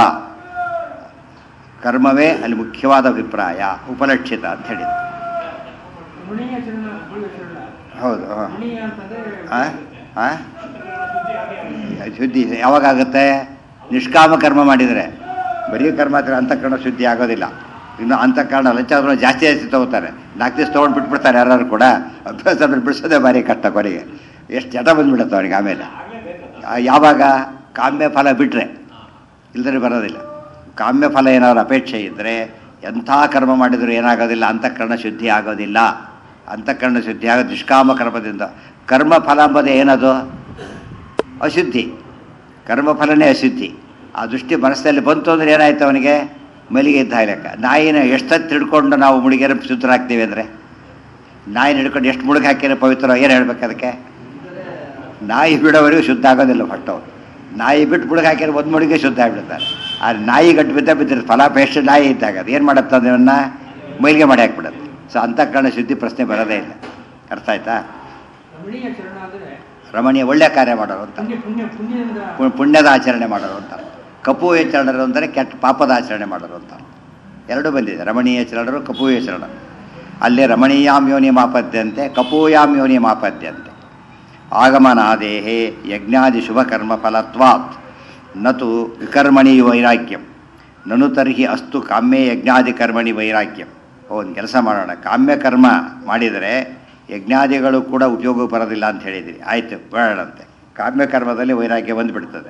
ಕರ್ಮವೇ ಅಲ್ಲಿ ಮುಖ್ಯವಾದ ಅಭಿಪ್ರಾಯ ಉಪಲಕ್ಷಿತ ಅಂತ ಹೇಳಿದ್ರು ಮುನಿಯ ಚರಣ ಮುನಿಯ ಚರಣ ಹೌದು ಹಾಂ ಮುನಿಯ ಅಂತಂದ್ರೆ ಹಾಂ ಹಾಂ ಶುದ್ಧಿ ಯಾವಾಗ ಆಗುತ್ತೆ ನಿಷ್ಕಾಮ ಕರ್ಮ ಮಾಡಿದರೆ ಬರೀ ಕರ್ಮ ಹತ್ರ ಅಂತಃಕರಣ ಶುದ್ಧಿ ಆಗೋದಿಲ್ಲ ಇನ್ನು ಅಂತಃಕರಣ ಲಂಚ ಆದ್ರೂ ಜಾಸ್ತಿ ಜಾಸ್ತಿ ತಗೋತಾರೆ ನಾಲ್ಕು ದಿವಸ ತೊಗೊಂಡು ಬಿಟ್ಬಿಡ್ತಾರೆ ಯಾರು ಕೂಡ ಅಭ್ಯಾಸ ಅಂದ್ರೆ ಬಿಡಿಸೋದೇ ಭಾರಿ ಕಷ್ಟ ಕೊನೆಗೆ ಎಷ್ಟು ಜಟ ಬಂದ್ಬಿಡುತ್ತೆ ಅವ್ರಿಗೆ ಆಮೇಲೆ ಆ, ಯಾವಾಗ ಕಾಮ್ಯ ಫಲ ಬಿಟ್ಟರೆ ಇಲ್ದರೆ ಬರೋದಿಲ್ಲ ಕಾಮ್ಯ ಫಲ ಏನಾದ್ರು ಅಪೇಕ್ಷೆ ಇದ್ದರೆ ಎಂಥ ಕರ್ಮ ಮಾಡಿದರೂ ಏನಾಗೋದಿಲ್ಲ ಅಂತಃಕರಣ ಶುದ್ಧಿ ಆಗೋದಿಲ್ಲ ಅಂತಃಕರಣ ಶುದ್ಧಿ ಆಗೋದು ನಿಷ್ಕಾಮ ಕರ್ಮದಿಂದ ಕರ್ಮ ಫಲ ಎಂಬುದು ಏನದು ಅಶುದ್ಧಿ ಕರ್ಮಫಲನೇ ಅಶುದ್ಧಿ ಆ ದೃಷ್ಟಿ ಮನಸ್ಸಲ್ಲಿ ಬಂತು ಅಂದರೆ ಏನಾಯ್ತು ಅವನಿಗೆ ಮಲಿಗೆ ಇದ್ದ ಲೆಕ್ಕ ನಾಯಿನ ಎಷ್ಟೊತ್ತು ಹಿಡ್ಕೊಂಡು ನಾವು ಮುಳುಗಿರ ಶುದ್ಧರಾಗ್ತೀವಿ ಅಂದರೆ ನಾಯಿನ ಹಿಡ್ಕೊಂಡು ಎಷ್ಟು ಮುಳುಗಿ ಹಾಕಿರೋ ಪವಿತ್ರ ಏನು ಹೇಳ್ಬೇಕು ಅದಕ್ಕೆ ನಾಯಿ ಬಿಡೋವರೆಗೂ ಶುದ್ಧ ಆಗೋದಿಲ್ಲ ಫಸ್ಟ್ ಅವ್ರು ನಾಯಿ ಬಿಟ್ಟು ಮುಳುಗಿ ಹಾಕಿರೋ ಒಂದು ಮುಳುಗೆ ಶುದ್ಧ ಆಗಿಬಿಡ್ತಾರೆ ಆ ನಾಯಿ ಗಟ್ಟು ಬಿದ್ದ ಬಿದ್ದಿರುತ್ತೆ ಫಲಾಪೇಕ್ಷ ನಾಯಿ ಇದ್ದಾಗ ಅದು ಏನು ಮಾಡುತ್ತೆ ಅದನ್ನು ಮೈಲಿಗೆ ಮಾಡಿ ಹಾಕ್ಬಿಡುತ್ತೆ ಸೊ ಅಂತಃಕರಣ ಶುದ್ಧಿ ಪ್ರಶ್ನೆ ಬರೋದೇ ಇಲ್ಲ ಅರ್ಥ ಆಯ್ತಾ ಮುನಿಯ ಚರಣ ಅಂದ್ರೆ ರಮಣೀಯ ಒಳ್ಳೆಯ ಕಾರ್ಯ ಮಾಡೋರು ಅಂತ ಪುಣ್ಯ ಪುಣ್ಯ ಪುಣ್ಯದಿಂದ ಪು- ಪುಣ್ಯದ ಆಚರಣೆ ಮಾಡೋರು ಅಂತ ಕಪು ಚರಣರು ಅಂದರೆ ಕೆಟ್ಟ ಪಾಪದ ಆಚರಣೆ ಮಾಡೋರು ಅಂತ ಎರಡೂ ಬಂದಿದೆ ರಮಣೀಯ ಚರಣರು ಕಪೂಯ ಚರಣರು ಅಲ್ಲಿ ರಮಣೀಯಾಂ ಯೋನಿ ಮಾಪದ್ಯಂತೆ ಕಪೂಯಾಂ ಯೋನಿ ಮಾಪದ್ಯಂತೆ ಆಗಮನಾದೇಹೇ ಯಜ್ಞಾದಿ ಶುಭ ಕರ್ಮ ಫಲತ್ವಾತ್ ನತು ವಿಕರ್ಮಣಿ ವೈರಾಗ್ಯಂ ನನು ತರ್ಹಿ ಅಸ್ತು ಕಾಮ್ಯೇ ಯಜ್ಞಾದಿ ಕರ್ಮಣಿ ವೈರಾಗ್ಯಂ ಒಂದು ಕೆಲಸ ಮಾಡೋಣ ಕಾಮ್ಯ ಕರ್ಮ ಮಾಡಿದರೆ ಯಜ್ಞಾದಿಗಳು ಕೂಡ ಉಪಯೋಗ ಬರೋದಿಲ್ಲ ಅಂತ ಹೇಳಿದಿರಿ ಆಯಿತು ಬೇಡಂತೆ ಕಾಮ್ಯ ಕರ್ಮದಲ್ಲಿ ವೈರಾಗ್ಯ ಬಂದುಬಿಡ್ತದೆ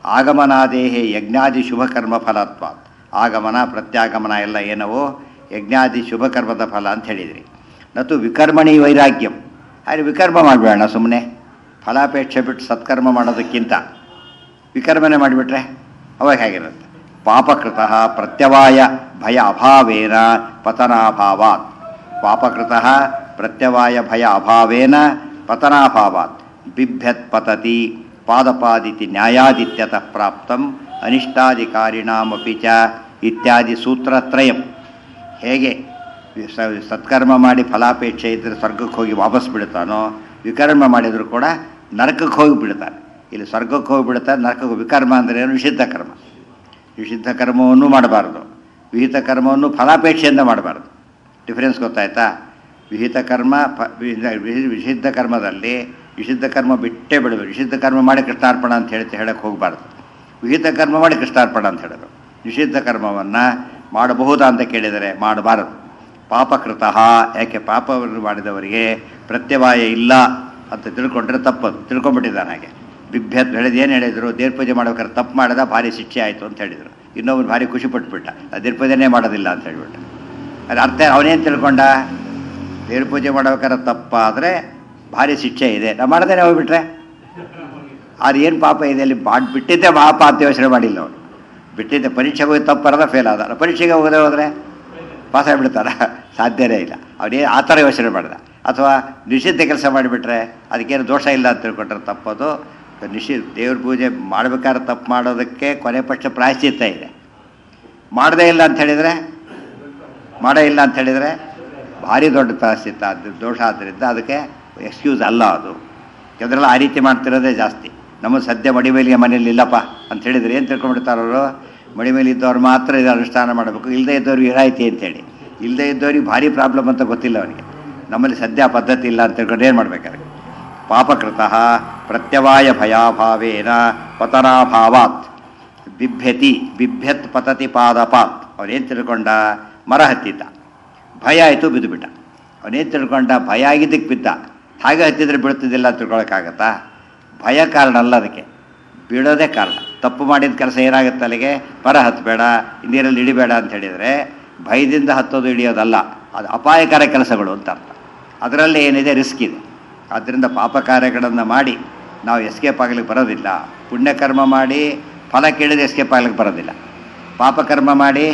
ಆಗಮನಾದೇಹೇ ಯಜ್ಞಾದಿ ಶುಭ ಕರ್ಮ ಫಲತ್ವಾತ್ ಆಗಮನ ಪ್ರತ್ಯಾಗಮನ ಎಲ್ಲ ಏನವೋ ಯಜ್ಞಾದಿ ಶುಭ ಕರ್ಮದ ಫಲ ಅಂತ ಹೇಳಿದ್ರಿ ನತು ವಿಕರ್ಮಣಿ ವೈರಾಗ್ಯಂ ಆದರೆ ವಿಕರ್ಮ ಮಾಡಬೇಡ ಸುಮ್ಮನೆ ಫಲಾಪೇಕ್ಷೆ ಬಿಟ್ಟು ಸತ್ಕರ್ಮ ಮಾಡೋದಕ್ಕಿಂತ ವಿಕರ್ಮನೆ ಮಾಡಿಬಿಟ್ರೆ ಅವಾಗ ಹೇಗಿರುತ್ತೆ ಪಾಪಕೃತ ಪ್ರತ್ಯವಾಯ ಭಯ ಅಭಾವೇನ ಪತನಾಭಾವಾತ್ ಪಾಪಕೃತ ಪ್ರತ್ಯವಾಯ ಭಯ ಅಭಾವೇನ ಪತನಾಭಾವಾತ್ ಬಿಭ್ಯತ್ ಪತತಿ ಪಾದಪಾದಿತಿ ನ್ಯಾಯಾದಿತ್ಯತಃ ಪ್ರಾಪ್ತಂ ಅನಿಷ್ಟಾಧಿಕಾರಿಣಾಮಪಿ ಚ ಇತ್ಯಾದಿ ಸೂತ್ರತ್ರಯಂ ಹೇಗೆ ಸ- ಸತ್ಕರ್ಮ ಮಾಡಿ ಫಲಾಪೇಕ್ಷೆ ಇದ್ದರೆ ಸ್ವರ್ಗಕ್ಕೆ ಹೋಗಿ ವಾಪಸ್ ಬಿಡ್ತಾನೋ ವಿಕರ್ಮ ಮಾಡಿದರೂ ಕೂಡ ನರಕಕ್ಕೆ ಹೋಗಿ ಬಿಡ್ತಾನೆ ಇಲ್ಲಿ ಸ್ವರ್ಗಕ್ಕೆ ಹೋಗಿ ಬಿಡ್ತಾನೆ ನರಕಕ್ಕೆ ವಿಕರ್ಮ ಅಂದರೆ ಏನು ನಿಷಿದ್ಧ ಕರ್ಮ ನಿಷಿದ್ಧ ಕರ್ಮವನ್ನು ಮಾಡಬಾರ್ದು ವಿಹಿತ ಕರ್ಮವನ್ನು ಫಲಾಪೇಕ್ಷೆಯಿಂದ ಮಾಡಬಾರ್ದು ಡಿಫರೆನ್ಸ್ ಗೊತ್ತಾಯ್ತಾ ವಿಹಿತ ಕರ್ಮ ಪ ವಿಹಿತ- ವಿಹಿ- ನಿಷಿದ್ಧ ಕರ್ಮದಲ್ಲಿ ನಿಷಿದ್ಧ ಕರ್ಮ ಬಿಟ್ಟೇ ಬಿಡಬೇಕು ನಿಷಿದ್ಧ ಕರ್ಮ ಮಾಡಿ ಕೃಷ್ಣಾರ್ಪಣ ಅಂತ ಹೇಳಿ ಹೇಳಕ್ಕೆ ಹೋಗಬಾರ್ದು ವಿಹಿತ ಕರ್ಮ ಮಾಡಿ ಕೃಷ್ಣಾರ್ಪಣ ಅಂತ ಹೇಳೋದು ನಿಷಿದ್ಧ ಕರ್ಮವನ್ನು ಮಾಡಬಹುದಾ ಅಂತ ಕೇಳಿದರೆ ಮಾಡಬಾರದು ಪಾಪಕೃತ ಯಾಕೆ ಪಾಪವನ್ನು ಮಾಡಿದವರಿಗೆ ಪ್ರತ್ಯವಾಯ ಇಲ್ಲ ಅಂತ ತಿಳ್ಕೊಂಡ್ರೆ ತಪ್ಪದು ತಿಳ್ಕೊಂಬಿಟ್ಟಿದ್ದಾನೆ ಹಾಗೆ ಬಿಭ್ಯತ್ ಹೇಳಿದ ಏನು ಹೇಳಿದರು ದೇವ್ರ ಪೂಜೆ ಮಾಡ್ಬೇಕಾದ್ರೆ ತಪ್ಪು ಮಾಡಿದ ಭಾರಿ ಶಿಕ್ಷೆ ಆಯಿತು ಅಂತ ಹೇಳಿದರು ಇನ್ನೊಬ್ಬನು ಭಾರಿ ಖುಷಿ ಪಟ್ಬಿಟ್ಟ ದೇವ್ರ ಪೂಜೆನೇ ಮಾಡೋದಿಲ್ಲ ಅಂತ ಹೇಳ್ಬಿಟ್ಟು ಅದು ಅರ್ಥ ಅವನೇನು ತಿಳ್ಕೊಂಡ ದೇವ್ರ ಪೂಜೆ ಮಾಡ್ಬೇಕಾದ್ರೆ ತಪ್ಪಾದರೆ ಭಾರಿ ಶಿಕ್ಷೆ ಇದೆ ನಾವು ಮಾಡ್ದೇನೆ ಹೋಗ್ಬಿಟ್ರೆ ಅದು ಏನು ಪಾಪ ಇದೆ ಅಲ್ಲಿ ಮಾಡಿ ಬಿಟ್ಟಿದ್ದೆ ಪಾಪ ಅಂತ ಯೋಚನೆ ಮಾಡಿಲ್ಲ ಅವನು ಬಿಟ್ಟಿದ್ದೆ ಪರೀಕ್ಷೆಗೆ ಹೋಗಿ ತಪ್ಪು ಬರೋದ ಫೇಲ್ ಆದ ಪರೀಕ್ಷೆಗೆ ಹೋಗದೆ ಹೋದರೆ ಪಾಸ್ ಆಗಿಬಿಡ್ತಾರ ಸಾಧ್ಯನೇ ಇಲ್ಲ ಅವನೇ ಆ ಥರ ಯೋಚನೆ ಮಾಡ್ದ ಅಥವಾ ನಿಷಿದ್ಧ ಕೆಲಸ ಮಾಡಿಬಿಟ್ರೆ ಅದಕ್ಕೇನು ದೋಷ ಇಲ್ಲ ಅಂತ ತಿಳ್ಕೊಂಡ್ರೆ ತಪ್ಪದು ನಿಷಿ ದೇವ್ರ ಪೂಜೆ ಮಾಡ್ಬೇಕಾದ್ರೆ ತಪ್ಪು ಮಾಡೋದಕ್ಕೆ ಕೊನೆ ಪಕ್ಷ ಪ್ರಾಯಶ್ಚಿತ್ತ ಇದೆ ಮಾಡದೇ ಇಲ್ಲ ಅಂತ ಹೇಳಿದರೆ ಮಾಡೇ ಇಲ್ಲ ಅಂತ ಹೇಳಿದರೆ ಭಾರಿ ದೊಡ್ಡ ಪ್ರಾಯಶ್ಚಿತ್ತ ಅದು ದೋಷ ಆದ್ದರಿಂದ ಅದಕ್ಕೆ ಎಕ್ಸ್ಕ್ಯೂಸ್ ಅಲ್ಲ ಅದು ಕೆಲವರೆಲ್ಲ ಆ ರೀತಿ ಮಾಡ್ತಿರೋದೇ ಜಾಸ್ತಿ ನಮ್ಮ ಸದ್ಯ ಮಡಿಮೇಲಿಗೆ ಮನೇಲಿ ಇಲ್ಲಪ್ಪ ಅಂತ ಹೇಳಿದ್ರೆ ಏನು ತಿಳ್ಕೊಂಡ್ಬಿಡ್ತಾರವರು ಮಡಿಮೇಲೆ ಇದ್ದವ್ರು ಮಾತ್ರ ಇದು ಅನುಷ್ಠಾನ ಮಾಡಬೇಕು ಇಲ್ಲದೇ ಇದ್ದವ್ರಿಗೆ ಏನಾಯ್ತಿ ಅಂತೇಳಿ ಇಲ್ಲದೇ ಇದ್ದವ್ರಿಗೆ ಭಾರಿ ಪ್ರಾಬ್ಲಮ್ ಅಂತ ಗೊತ್ತಿಲ್ಲ ಅವನಿಗೆ ನಮ್ಮಲ್ಲಿ ಸದ್ಯ ಆ ಪದ್ಧತಿ ಇಲ್ಲ ಅಂತ ತಿಳ್ಕೊಂಡು ಏನು ಮಾಡ್ಬೇಕಾದ್ರೆ ಪಾಪಕೃತ ಪ್ರತ್ಯವಾಯ ಭಯಾಭಾವೇನ ಪತನಾಭಾವಾತ್ ಬಿಭ್ಯತಿ ಬಿಭ್ಯತ್ ಪತತಿ ಪಾದಪಾತ್ ಅವನೇನು ತಿಳ್ಕೊಂಡ ಮರ ಹತ್ತಿದ್ದ ಭಯ ಆಯಿತು ಬಿದ್ದು ಬಿಟ್ಟ ಅವನೇನು ತಿಳ್ಕೊಂಡ ಭಯ ಆಗಿದ್ದಕ್ಕೆ ಬಿದ್ದ ಹಾಗೆ ಹತ್ತಿದ್ರೆ ಬೀಳ್ತಿದ್ದಿಲ್ಲ ಅಂತ ತಿಳ್ಕೊಳಕ್ಕಾಗತ್ತಾ ಭಯ ಕಾರಣ ಅಲ್ಲ ಅದಕ್ಕೆ ಬೀಳೋದೇ ಕಾರಣ ತಪ್ಪು ಮಾಡಿದ ಕೆಲಸ ಏನಾಗುತ್ತೆ ಅಲ್ಲಿಗೆ ಮರ ಹತ್ತಬೇಡ ನೀರಲ್ಲಿ ಇಳಿಬೇಡ ಅಂತ ಹೇಳಿದರೆ ಭಯದಿಂದ ಹತ್ತೋದು ಇಳಿಯೋದಲ್ಲ ಅದು ಅಪಾಯಕರ ಕೆಲಸಗಳು ಅಂತ ಅರ್ಥ ಅದರಲ್ಲಿ ಏನಿದೆ ರಿಸ್ಕ್ ಇದೆ ಆದ್ದರಿಂದ ಪಾಪ ಕಾರ್ಯಗಳನ್ನು ಮಾಡಿ ನಾವು ಎಸ್ಕೇಪ್ ಆಗ್ಲಿಕ್ಕೆ ಬರೋದಿಲ್ಲ ಪುಣ್ಯಕರ್ಮ ಮಾಡಿ ಫಲ ಕೇಳಿದ್ರೆ ಎಸ್ಕೇಪ್ ಆಗ್ಲಿಕ್ಕೆ ಬರೋದಿಲ್ಲ ಪಾಪಕರ್ಮ ಮಾಡಿ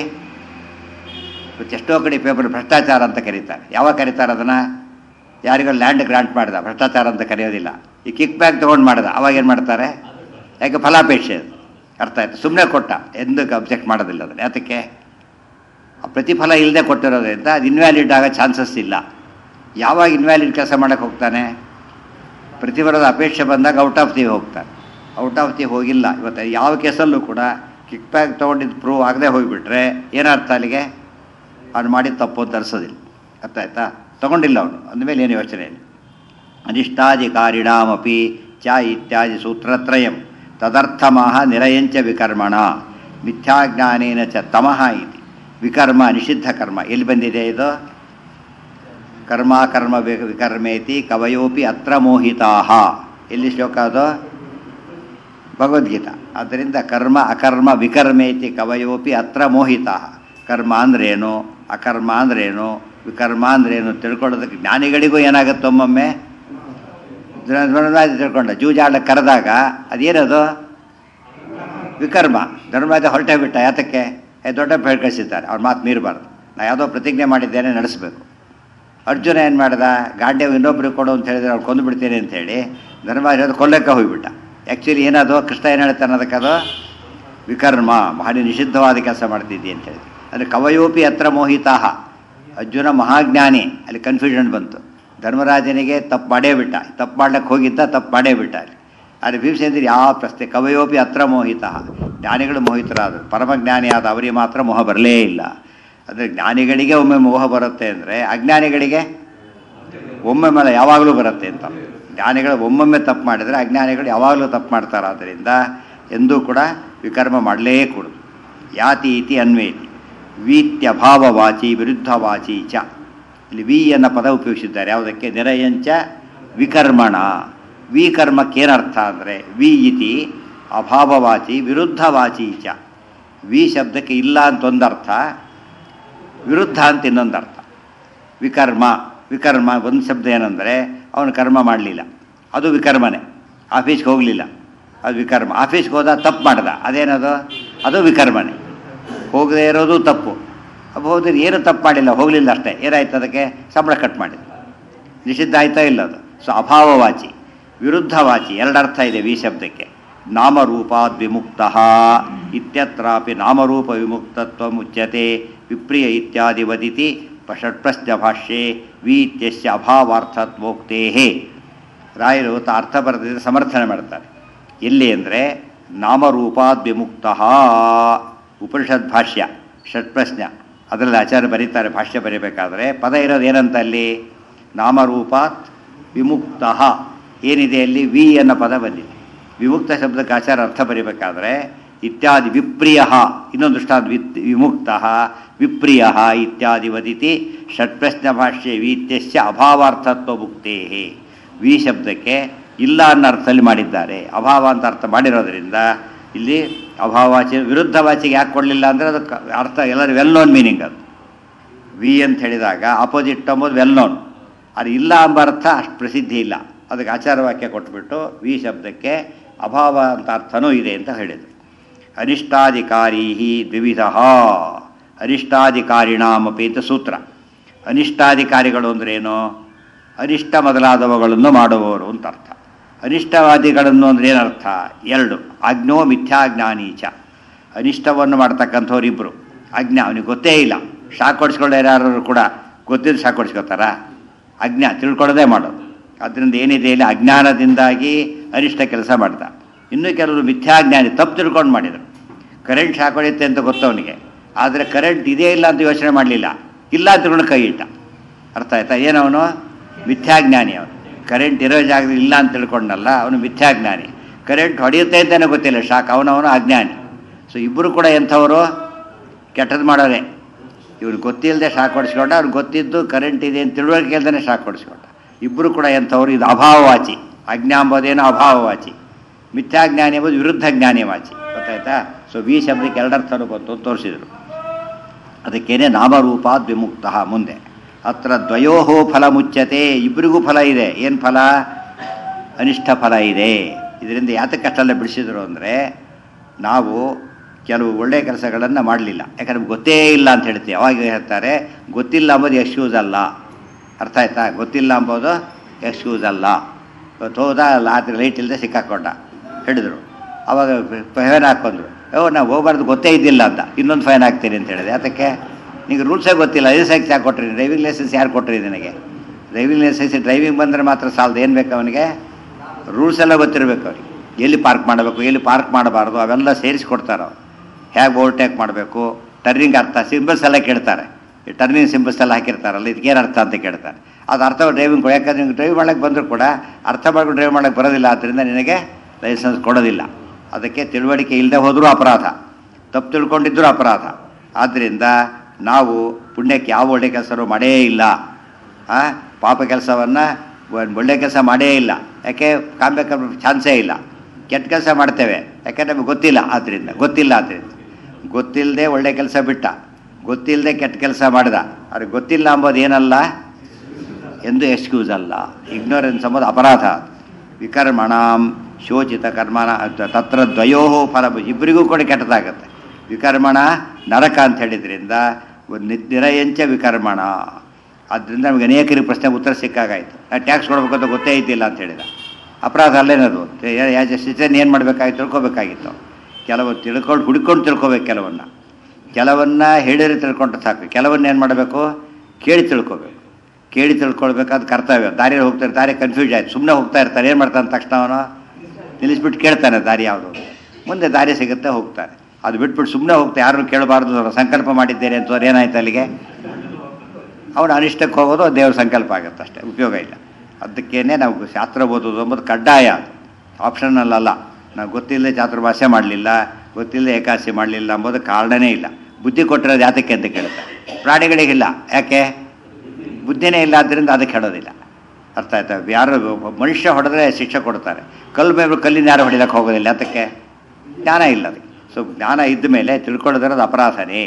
ಇವತ್ತು ಎಷ್ಟೋ ಕಡೆ ಪೇಪರ್ ಭ್ರಷ್ಟಾಚಾರ ಅಂತ ಕರೀತಾರೆ ಯಾವಾಗ ಕರೀತಾರೆ ಅದನ್ನು ಯಾರಿಗೋ ಲ್ಯಾಂಡ್ ಗ್ರಾಂಟ್ ಮಾಡ್ದ ಭ್ರಷ್ಟಾಚಾರ ಅಂತ ಕರೆಯೋದಿಲ್ಲ ಈ ಕಿಕ್ ಬ್ಯಾಕ್ ತೊಗೊಂಡು ಮಾಡ್ದ ಅವಾಗ ಏನು ಮಾಡ್ತಾರೆ ಯಾಕೆ ಫಲಾಪೇಕ್ಷೆ ಅದು ಅರ್ಥ ಆಯ್ತು ಸುಮ್ಮನೆ ಕೊಟ್ಟ ಎಂದಕ್ಕೆ ಅಬ್ಜೆಕ್ಟ್ ಮಾಡೋದಿಲ್ಲ ಅದನ್ನು ಯಾತಕ್ಕೆ ಆ ಪ್ರತಿಫಲ ಇಲ್ಲದೆ ಕೊಟ್ಟಿರೋದ್ರಿಂದ ಅದು ಇನ್ವ್ಯಾಲಿಡ್ ಆಗೋ ಚಾನ್ಸಸ್ ಇಲ್ಲ ಯಾವಾಗ ಇನ್ವ್ಯಾಲಿಡ್ ಕೆಲಸ ಮಾಡೋಕ್ಕೆ ಹೋಗ್ತಾನೆ ಪ್ರತಿಫಲದ ಅಪೇಕ್ಷೆ ಬಂದಾಗ ಔಟ್ ಆಫ್ ದಿ ಹೋಗ್ತಾನೆ ಔಟ್ ಆಫ್ ದಿ ಹೋಗಿಲ್ಲ ಇವತ್ತು ಯಾವ ಕೇಸಲ್ಲೂ ಕೂಡ ಕಿಕ್ ಬ್ಯಾಕ್ ತೊಗೊಂಡಿದ್ದು ಪ್ರೂವ್ ಆಗದೆ ಹೋಗಿಬಿಟ್ರೆ ಏನರ್ಥ ಅಲ್ಲಿಗೆ ಅವ್ನು ಮಾಡಿದ ತಪ್ಪು ಅಂತ ಅನಿಸೋದಿಲ್ಲ ಅರ್ಥ ಆಯ್ತಾ ತೊಗೊಂಡಿಲ್ಲ ಅವನು ಅಂದಮೇಲೆ ಏನು ಯೋಚನೆ ಇಲ್ಲ ಅನಿಷ್ಟಾಧಿಕಾರಿಣಾಮಪಿ ಚ ಇತ್ಯಾದಿ ಸೂತ್ರತ್ರಯಂ ತದರ್ಥಮಃ ನಿರಯಂಚ ವಿಕರ್ಮಣ ಮಿಥ್ಯಾಜ್ಞಾನೇನ ಚ ತಮಃ ಇತಿ ವಿಕರ್ಮ ನಿಷಿದ್ಧ ಕರ್ಮ ಎಲ್ಲಿ ಬಂದಿದೆ ಇದು ಕರ್ಮ ಕರ್ಮ ವಿ- ವಿಕರ್ಮೇತಿ ಕವಯೋಪಿ ಅತ್ರ ಮೋಹಿತಾ ಎಲ್ಲಿ ಶ್ಲೋಕ ಅದು ಭಗವದ್ಗೀತಾ ಆದ್ದರಿಂದ ಕರ್ಮ ಅಕರ್ಮ ವಿಕರ್ಮೇತಿ ಕವಯೋಪಿ ಅತ್ರ ಮೋಹಿತಾ ಕರ್ಮ ಅಂದ್ರೇನು ಅಕರ್ಮ ಅಂದ್ರೇನು ವಿಕರ್ಮ ಅಂದ್ರೇನು ತಿಳ್ಕೊಳ್ಳೋದಕ್ಕೆ ಜ್ಞಾನಿಗಳಿಗೂ ಏನಾಗುತ್ತೆ ಒಮ್ಮೊಮ್ಮೆ ಧರ್ಮರಾಜ ತಿಳ್ಕೊಂಡ ಜೂಜಾಡಕ್ಕೆ ಕರೆದಾಗ ಅದೇನದು ವಿಕರ್ಮ ಧರ್ಮರಾಜ ಹೊರಟೇ ಬಿಟ್ಟ ಯಾತಕ್ಕೆ ಏ ದೊಡ್ಡ ಹೇಳಿ ಕಳಿಸಿದ್ದಾರೆ ಅವ್ರ ಮಾತು ಮೀರಬಾರ್ದು ನಾ ಯಾವುದೋ ಪ್ರತಿಜ್ಞೆ ಮಾಡಿದ್ದೇನೆ ನಡೆಸಬೇಕು ಅರ್ಜುನ ಏನು ಮಾಡ್ದ ಗಾಂಡ್ಯವು ಇನ್ನೊಬ್ರಿಗೆ ಕೊಡು ಅಂತ ಹೇಳಿದ್ರೆ ಅವ್ರು ಕೊಂದು ಬಿಡ್ತೀನಿ ಅಂತ ಹೇಳಿ ಧರ್ಮರಾಜ ಅದು ಕೊಲ್ಲಕ್ಕೆ ಹೋಗಿಬಿಟ್ಟ ಆ್ಯಕ್ಚುಲಿ ಏನದು ಕೃಷ್ಣ ಏನು ಹೇಳ್ತಾನೆ ಅದಕ್ಕೆ ಅದು ವಿಕರ್ಮ ಭಾರಿ ನಿಷಿದ್ಧವಾದ ಕೆಲಸ ಮಾಡ್ತಿದ್ದಿ ಅಂತ ಹೇಳಿ ಅಂದರೆ ಕವಯೋಪಿ ಹತ್ರ ಮೋಹಿತಾಹ ಅರ್ಜುನ ಮಹಾಜ್ಞಾನಿ ಅಲ್ಲಿ ಕನ್ಫ್ಯೂಷನ್ ಬಂತು ಧರ್ಮರಾಜನಿಗೆ ತಪ್ಪು ಮಾಡೇ ಬಿಟ್ಟ ತಪ್ಪು ಮಾಡ್ಲಿಕ್ಕೆ ಹೋಗಿದ್ದ ತಪ್ಪು ಮಾಡೇ ಬಿಟ್ಟ ಅಲ್ಲಿ ಆದರೆ ಭೀಮಸೇಂದ್ರ ಯಾವ ಪ್ರಶ್ನೆ ಕವಯೋಪಿ ಹತ್ರ ಮೋಹಿತ ಜ್ಞಾನಿಗಳು ಮೋಹಿತರಾದರು ಪರಮಜ್ಞಾನಿ ಆದ ಅವರಿಗೆ ಮಾತ್ರ ಮೋಹ ಬರಲೇ ಇಲ್ಲ ಅಂದರೆ ಜ್ಞಾನಿಗಳಿಗೆ ಒಮ್ಮೆ ಮೋಹ ಬರುತ್ತೆ ಅಂದರೆ ಅಜ್ಞಾನಿಗಳಿಗೆ ಒಮ್ಮೊಮ್ಮೆ ಅಲ್ಲ ಯಾವಾಗಲೂ ಬರುತ್ತೆ ಅಂತ ಜ್ಞಾನಿಗಳು ಒಮ್ಮೊಮ್ಮೆ ತಪ್ಪು ಮಾಡಿದರೆ ಅಜ್ಞಾನಿಗಳು ಯಾವಾಗಲೂ ತಪ್ಪು ಮಾಡ್ತಾರೆ ಆದ್ದರಿಂದ ಎಂದೂ ಕೂಡ ವಿಕರ್ಮ ಮಾಡಲೇ ಕೂಡದು ಯಾತಿ ಇತಿ ಅನ್ವೇತಿ ವೀತ್ಯಭಾವವಾಚಿ ವಿರುದ್ಧವಾಚಿ ಚ ಇಲ್ಲಿ ವಿ ಅನ್ನೋ ಪದ ಉಪಯೋಗಿಸಿದ್ದಾರೆ ಯಾವುದಕ್ಕೆ ನಿರಯಂಚ ವಿಕರ್ಮಣ ವಿಕರ್ಮಕ್ಕೆ ಏನರ್ಥ ಅಂದರೆ ವಿ ಇತಿ ಅಭಾವವಾಚಿ ವಿರುದ್ಧವಾಚಿ ಚ ವಿ ಶಬ್ದಕ್ಕೆ ಇಲ್ಲ ಅಂತ ಒಂದರ್ಥ ವಿರುದ್ಧ ಅಂತ ಇನ್ನೊಂದು ಅರ್ಥ ವಿಕರ್ಮ ವಿಕರ್ಮ ಒಂದು ಶಬ್ದ ಏನಂದರೆ ಅವನು ಕರ್ಮ ಮಾಡಲಿಲ್ಲ ಅದು ವಿಕರ್ಮನೆ ಆಫೀಸ್ಗೆ ಹೋಗಲಿಲ್ಲ ಅದು ವಿಕರ್ಮ ಆಫೀಸ್ಗೆ ಹೋದ ತಪ್ಪು ಮಾಡ್ದ ಅದೇನದು ಅದು ವಿಕರ್ಮನೆ ಹೋಗದೇ ಇರೋದು ತಪ್ಪು ಅಬ್ಬ ಹೋದ್ರೆ ಏನು ತಪ್ಪು ಮಾಡಿಲ್ಲ ಹೋಗಲಿಲ್ಲ ಅಷ್ಟೇ ಏನಾಯ್ತು ಅದಕ್ಕೆ ಸಂಬಳ ಕಟ್ ಮಾಡಿದ ನಿಷಿದ್ಧ ಆಯ್ತಾ ಇಲ್ಲ ಅದು ಸೊ ಅಭಾವವಾಚಿ ವಿರುದ್ಧವಾಚಿ ಎರಡರ್ಥ ಇದೆ ವಿ ಶಬ್ದಕ್ಕೆ ನಾಮರೂಪಾದ್ ವಿಮುಕ್ತ ಇತ್ಯತ್ರಾಪಿ ನಾಮರೂಪ ವಿಮುಕ್ತತ್ವ ಮುಚ್ಯತೆ ವಿಪ್ರಿಯ ಇತ್ಯಾದಿ ವದಿತಿ ಷಟ್ಪ್ರಶ್ನ ಭಾಷ್ಯೆ ವಿ ಇತ್ಯಸ್ಯ ಅಭಾವಾರ್ಥತ್ವೋಕ್ತೇ ರಾಯರು ತ ಅರ್ಥ ಬರೆದಿದ್ರೆ ಸಮರ್ಥನೆ ಮಾಡ್ತಾರೆ ಎಲ್ಲಿ ಅಂದರೆ ನಾಮರೂಪಾದ್ ವಿಮುಕ್ತ ಉಪನಿಷತ್ ಭಾಷ್ಯ ಷಟ್ಪ್ರಶ್ನ ಅದರಲ್ಲಿ ಆಚಾರ್ಯ ಬರೀತಾರೆ ಭಾಷ್ಯ ಬರೀಬೇಕಾದ್ರೆ ಪದ ಇರೋದು ಏನಂತ ಅಲ್ಲಿ ನಾಮರೂಪಾತ್ ವಿಮುಕ್ತ ಏನಿದೆ ಅಲ್ಲಿ ವಿ ಅನ್ನೋ ಪದ ಬಂದಿದೆ ವಿಮುಕ್ತ ಶಬ್ದಕ್ಕೆ ಆಚಾರ ಅರ್ಥ ಬರೀಬೇಕಾದ್ರೆ ಇತ್ಯಾದಿ ವಿಪ್ರಿಯ ಇನ್ನೊಂದು ದೃಷ್ಟಾಂತ ವಿತ್ ವಿಮುಕ್ತ ವಿಪ್ರಿಯ ಇತ್ಯಾದಿ ವದಿತಿ ಷಟ್ಪ್ರಶ್ನ ಭಾಷ್ಯ ವೀತ್ಯಸ್ಯ ಅಭಾವಾರ್ಥತ್ವ ಮುಕ್ತೇ ವಿ ಶಬ್ದಕ್ಕೆ ಇಲ್ಲ ಅನ್ನೋ ಅರ್ಥದಲ್ಲಿ ಮಾಡಿದ್ದಾರೆ ಅಭಾವ ಅಂತ ಅರ್ಥ ಮಾಡಿರೋದ್ರಿಂದ ಇಲ್ಲಿ ಅಭಾವಾಚಿ ವಿರುದ್ಧ ವಾಚಿಗೆ ಯಾಕೆ ಕೊಡಲಿಲ್ಲ ಅಂದರೆ ಅದಕ್ಕೆ ಅರ್ಥ ಎಲ್ಲರೂ ವೆಲ್ ನೋನ್ ಮೀನಿಂಗ್ ಅದು ವಿ ಅಂತ ಹೇಳಿದಾಗ ಆಪೋಸಿಟ್ ಅಂಬೋದು ವೆಲ್ ನೋನ್ ಅದು ಇಲ್ಲ ಎಂಬ ಅರ್ಥ ಅಷ್ಟು ಪ್ರಸಿದ್ಧಿ ಇಲ್ಲ ಅದಕ್ಕೆ ಆಚಾರ ವಾಕ್ಯ ಕೊಟ್ಬಿಟ್ಟು ವಿ ಶಬ್ದಕ್ಕೆ ಅಭಾವ ಅಂತ ಅರ್ಥನೂ ಇದೆ ಅಂತ ಹೇಳಿದರು ಅನಿಷ್ಟಾಧಿಕಾರಿ ದ್ವಿವಿಧ ಅನಿಷ್ಟಾಧಿಕಾರಿಣಾಮಪಿ ಅಂತ ಸೂತ್ರ ಅನಿಷ್ಟಾಧಿಕಾರಿಗಳು ಅಂದ್ರೇನು ಅನಿಷ್ಟ ಮೊದಲಾದವುಗಳನ್ನು ಮಾಡುವವರು ಅಂತ ಅರ್ಥ ಅನಿಷ್ಟವಾದಿಗಳನ್ನು ಅಂದ್ರೆ ಏನರ್ಥ ಎರಡು ಅಜ್ಞೋ ಮಿಥ್ಯಾಜ್ಞಾನೀಚ ಅನಿಷ್ಟವನ್ನು ಮಾಡ್ತಕ್ಕಂಥವ್ರು ಇಬ್ಬರು ಅಜ್ಞ ಅವನಿಗೆ ಗೊತ್ತೇ ಇಲ್ಲ ಶಾಕ್ ಹೊಡಿಸ್ಕೊಳ್ಳೋ ಯಾರು ಕೂಡ ಗೊತ್ತಿದ್ದು ಶಾಕ್ ಹೊಡಿಸ್ಕೊತಾರ ಅಜ್ಞ ತಿಳ್ಕೊಳ್ಳೋದೇ ಮಾಡೋದು ಅದರಿಂದ ಏನಿದೆ ಇಲ್ಲಿ ಅಜ್ಞಾನದಿಂದಾಗಿ ಅನಿಷ್ಟ ಕೆಲಸ ಮಾಡ್ದ ಇನ್ನು ಕೆಲವರು ಮಿಥ್ಯಾಜ್ಞಾನಿ ತಪ್ಪು ತಿಳ್ಕೊಂಡು ಮಾಡಿದರು ಕರೆಂಟ್ ಶಾಕ್ ಹೊಡೆಯುತ್ತೆ ಅಂತ ಗೊತ್ತವನಿಗೆ ಆದರೆ ಕರೆಂಟ್ ಇದೇ ಇಲ್ಲ ಅಂತ ಯೋಚನೆ ಮಾಡಲಿಲ್ಲ ಇಲ್ಲ ಅಂತ ತಿಳ್ಕೊಂಡು ಕೈ ಇಟ್ಟ ಅರ್ಥ ಆಯ್ತಾ ಏನವನು ಮಿಥ್ಯಾಜ್ಞಾನಿ ಅವನು ಕರೆಂಟ್ ಇರೋ ಜಾಗದಲ್ಲಿ ಇಲ್ಲ ಅಂತ ತಿಳ್ಕೊಂಡಲ್ಲ ಅವನು ಮಿಥ್ಯಾಜ್ಞಾನಿ ಕರೆಂಟ್ ಹೊಡೆಯುತ್ತೆ ಅಂತಲೇ ಗೊತ್ತಿಲ್ಲ ಶಾಕ್ ಅವನವನು ಅಜ್ಞಾನಿ ಸೊ ಇಬ್ಬರು ಕೂಡ ಎಂಥವರು ಕೆಟ್ಟದ್ದು ಮಾಡೋರೆ ಇವ್ನು ಗೊತ್ತಿಲ್ಲದೆ ಶಾಕ್ ಹೊಡಿಸ್ಕೊಂಡ ಅವ್ನು ಗೊತ್ತಿದ್ದು ಕರೆಂಟ್ ಇದೆ ಅಂತ ತಿಳುವಳಿಕೆ ಇಲ್ದೇ ಶಾಕ್ ಹೊಡಿಸ್ಕೊಂಡ ಇಬ್ಬರು ಕೂಡ ಎಂಥವ್ರು ಇದು ಅಭಾವವಾಚಿ ಅಜ್ಞಾ ಎಂಬುದೇನೋ ಅಭಾವವಾಚಿ ಮಿಥ್ಯಾಜ್ಞಾನಿ ಎಂಬುದು ವಿರುದ್ಧ ಜ್ಞಾನಿ ವಾಚಿ ಗೊತ್ತಾಯ್ತಾ ಸೊ ವಿ ಶಬ್ದಕ್ಕೆ ಎರಡರ್ಥನೂ ಬಂತು ಅಂತ ತೋರಿಸಿದರು ಅದಕ್ಕೇನೆ ನಾಮರೂಪಾದ್ ವಿಮುಕ್ತ ಮುಂದೆ ಅತ್ರ ದ್ವಯೋಹೋ ಫಲ ಮುಚ್ಚತೆ ಇಬ್ಬರಿಗೂ ಫಲ ಇದೆ ಏನು ಫಲ ಅನಿಷ್ಟ ಫಲ ಇದೆ ಇದರಿಂದ ಯಾತಕ್ಕೆ ಅಷ್ಟೆಲ್ಲ ಬಿಡಿಸಿದ್ರು ಅಂದರೆ ನಾವು ಕೆಲವು ಒಳ್ಳೆಯ ಕೆಲಸಗಳನ್ನು ಮಾಡಲಿಲ್ಲ ಯಾಕಂದ್ರೆ ಗೊತ್ತೇ ಇಲ್ಲ ಅಂತ ಹೇಳ್ತೀವಿ ಅವಾಗ ಹೇಳ್ತಾರೆ ಗೊತ್ತಿಲ್ಲ ಅಂಬೋದು ಎಕ್ಸ್ಕ್ಯೂಸ್ ಅಲ್ಲ ಅರ್ಥ ಆಯ್ತಾ ಗೊತ್ತಿಲ್ಲ ಅಂಬೋದು ಎಕ್ಸ್ಕ್ಯೂಸ್ ಅಲ್ಲ ಇವತ್ತು ಹೋದ ರಾತ್ರಿ ಲೈಟ್ ಇಲ್ಲದೆ ಸಿಕ್ಕಾಕೊಂಡ ಹೇಳಿದರು ಅವಾಗ ಫೈನ್ ಹಾಕ್ಕೊಂಡ್ರು ಓ ನಾವು ಹೋಗ್ಬಾರ್ದು ಗೊತ್ತೇ ಇದ್ದಿಲ್ಲ ಅಂತ ಇನ್ನೊಂದು ಫೈನ್ ಹಾಕ್ತೀನಿ ಅಂತ ಹೇಳಿದೆ ಅದಕ್ಕೆ ನಿಮಗೆ ರೂಲ್ಸೇ ಗೊತ್ತಿಲ್ಲ ಲೈಸೆನ್ಸ್ ಯಾಕೆ ಕೊಟ್ರಿ ಡ್ರೈವಿಂಗ್ ಲೈಸೆನ್ಸ್ ಯಾರು ಕೊಟ್ರಿ ನಿನಗೆ ಡ್ರೈವಿಂಗ್ ಲೈಸೆನ್ಸ್ ಡ್ರೈವಿಂಗ್ ಬಂದರೆ ಮಾತ್ರ ಸಾಲದು ಏನು ಬೇಕು ಅವನಿಗೆ ರೂಲ್ಸ್ ಎಲ್ಲ ಗೊತ್ತಿರಬೇಕು ಅವ್ರಿಗೆ ಎಲ್ಲಿ ಪಾರ್ಕ್ ಮಾಡಬೇಕು ಎಲ್ಲಿ ಪಾರ್ಕ್ ಮಾಡಬಾರ್ದು ಅವೆಲ್ಲ ಸೇರಿಸ್ಕೊಡ್ತಾರೆ ಅವ್ರು ಹೇಗೆ ಓವರ್ಟೇಕ್ ಮಾಡಬೇಕು ಟರ್ನಿಂಗ್ ಅರ್ಥ ಸಿಂಬಲ್ಸ್ ಎಲ್ಲ ಕೇಳ್ತಾರೆ ಈ ಟರ್ನಿಂಗ್ ಸಿಂಬಲ್ಸ್ ಎಲ್ಲ ಹಾಕಿರ್ತಾರಲ್ಲ ಇದಕ್ಕೇನು ಅರ್ಥ ಅಂತ ಕೇಳ್ತಾರೆ ಅದು ಅರ್ಥ ಡ್ರೈವಿಂಗ್ ಯಾಕಂದ್ರೆ ನಿಮ್ಗೆ ಡ್ರೈವ್ ಮಾಡೋಕ್ಕೆ ಬಂದರೂ ಕೂಡ ಅರ್ಥ ಮಾಡ್ಕೊಂಡು ಡ್ರೈವ್ ಮಾಡೋಕ್ಕೆ ಬರೋದಿಲ್ಲ ಆದ್ದರಿಂದ ನಿನಗೆ ಲೈಸೆನ್ಸ್ ಕೊಡೋದಿಲ್ಲ ಅದಕ್ಕೆ ತಿಳುವಳಿಕೆ ಇಲ್ಲದೆ ಹೋದರೂ ಅಪರಾಧ ತಪ್ಪು ತಿಳ್ಕೊಂಡಿದ್ದರೂ ಅಪರಾಧ ಆದ್ದರಿಂದ ನಾವು ಪುಣ್ಯಕ್ಕೆ ಯಾವ ಒಳ್ಳೆ ಕೆಲಸನೂ ಮಾಡೇ ಇಲ್ಲ ಆ, ಪಾಪ ಕೆಲಸವನ್ನು ಒಳ್ಳೆ ಕೆಲಸ ಮಾಡೇ ಇಲ್ಲ ಯಾಕೆ ಕಾಮ್ಯಕ್ಕೆ ಚಾನ್ಸೇ ಇಲ್ಲ ಕೆಟ್ಟ ಕೆಲಸ ಮಾಡ್ತೇವೆ ಯಾಕೆ ನಮಗೆ ಗೊತ್ತಿಲ್ಲ ಆದ್ದರಿಂದ ಗೊತ್ತಿಲ್ಲ ಆದ್ದರಿಂದ ಗೊತ್ತಿಲ್ಲದೆ ಒಳ್ಳೆ ಕೆಲಸ ಬಿಟ್ಟ ಗೊತ್ತಿಲ್ಲದೆ ಕೆಟ್ಟ ಕೆಲಸ ಮಾಡ್ದ ಅವ್ರಿಗೆ ಗೊತ್ತಿಲ್ಲ ಅಂಬೋದು ಏನಲ್ಲ ಎಂದು ಎಕ್ಸ್ಕ್ಯೂಸ್ ಅಲ್ಲ ಇಗ್ನೋರೆನ್ಸ್ ಎಂಬುದು ಅಪರಾಧ ವಿಕರ್ಮಣಾಂ ಶೋಚಿತ ಕರ್ಮಣ ಅತ್- ತತ್ರ ದ್ವಯೋ ಫಲ ಇಬ್ಬರಿಗೂ ಕೂಡ ಕೆಟ್ಟದಾಗತ್ತೆ ವಿಕರ್ಮಣ ನರಕ ಅಂತ ಹೇಳಿದ್ರಿಂದ ಒಂದು ನಿ- ನಿರಯಂಚ ವಿಕರ್ಮಣ ಆದ್ದರಿಂದ ನಮಗೆ ಅನೇಕರಿಗೆ ಪ್ರಶ್ನೆ ಉತ್ತರ ಸಿಕ್ಕಾಗಾಯ್ತು ನಾನು ಟ್ಯಾಕ್ಸ್ ಕೊಡಬೇಕು ಅಂತ ಗೊತ್ತೇ ಇದ್ದಿಲ್ಲ ಅಂತ ಹೇಳಿದ ಅಪರಾಧ ಅಲ್ಲೇನದು ಯಾಜ ಸಿಟಿಸನ್ ಏನು ಮಾಡಬೇಕಾಗಿತ್ತು ತಿಳ್ಕೊಬೇಕಾಗಿತ್ತು ಕೆಲವು ತಿಳ್ಕೊಂಡು ಹುಡ್ಕೊಂಡು ತಿಳ್ಕೊಬೇಕು ಕೆಲವನ್ನ ಕೆಲವನ್ನ ಹೇಳಿದ್ರೆ ತಿಳ್ಕೊಂಡ್ರೆ ಸಾಕು ಕೆಲವನ್ನ ಏನು ಮಾಡಬೇಕು ಕೇಳಿ ತಿಳ್ಕೊಬೇಕು ಕೇಳಿ ತಿಳ್ಕೊಳ್ಬೇಕಾದ ಕರ್ತವ್ಯ ದಾರಿಯಲ್ಲಿ ಹೋಗ್ತಾರೆ ದಾರಿ ಕನ್ಫ್ಯೂಸ್ ಆಯ್ತು ಸುಮ್ಮನೆ ಹೋಗ್ತಾ ಇರ್ತಾರೆ ಏನು ಮಾಡ್ತಾನೆ ತಕ್ಷಣ ಅವನು ನಿಲ್ಲಿಸ್ಬಿಟ್ಟು ಕೇಳ್ತಾನೆ ದಾರಿ ಯಾವುದು ಮುಂದೆ ದಾರಿ ಸಿಗುತ್ತೆ ಹೋಗ್ತಾರೆ ಅದು ಬಿಟ್ಬಿಟ್ಟು ಸುಮ್ಮನೆ ಹೋಗ್ತಾ ಯಾರು ಕೇಳಬಾರ್ದು ಅವ್ರು ಸಂಕಲ್ಪ ಮಾಡಿದ್ದೇನೆ ಅಂತ ಏನಾಯ್ತು ಅಲ್ಲಿಗೆ ಅವನು ಅನಿಷ್ಟಕ್ಕೆ ಹೋಗೋದು ದೇವ್ರ ಸಂಕಲ್ಪ ಆಗುತ್ತೆ ಅಷ್ಟೇ ಉಪಯೋಗ ಇಲ್ಲ ಅದಕ್ಕೇನೆ ನಾವು ಶಾಸ್ತ್ರ ಓದೋದು ಎಂಬುದು ಕಡ್ಡಾಯ ಅದು ಆಪ್ಷನಲ್ ಅಲ್ಲ ನಾವು ಗೊತ್ತಿಲ್ಲದೆ ಚಾತುರ್ಭಾಷೆ ಮಾಡಲಿಲ್ಲ ಗೊತ್ತಿಲ್ಲದೆ ಏಕಾದಶಿ ಮಾಡಲಿಲ್ಲ ಎಂಬುದು ಕಾರಣನೇ ಇಲ್ಲ ಬುದ್ಧಿ ಕೊಟ್ಟಿರೋದು ಯಾತಕ್ಕೆ ಅಂತ ಕೇಳ್ತಾರೆ ಪ್ರಾಣಿಗಳಿಗಿಲ್ಲ ಯಾಕೆ ಬುದ್ಧಿನೇ ಇಲ್ಲ ಆದ್ದರಿಂದ ಅದಕ್ಕೆ ಹೇಳೋದಿಲ್ಲ ಅರ್ಥ ಆಯ್ತಾ ಯಾರು ಒಬ್ಬ ಮನುಷ್ಯ ಹೊಡೆದ್ರೆ ಶಿಕ್ಷೆ ಕೊಡ್ತಾರೆ ಕಲ್ಲು ಮೇಲೆ ಕಲ್ಲಿನ ಯಾರು ಹೊಡಿಲಕ್ಕೆ ಹೋಗೋದಿಲ್ಲ ಅದಕ್ಕೆ ಜ್ಞಾನ ಇಲ್ಲ ಅದಕ್ಕೆ ಸೊ ಜ್ಞಾನ ಇದ್ದ ಮೇಲೆ ತಿಳ್ಕೊಳ್ಳೋದಿರೋದು ಅಪರಾಧನೇ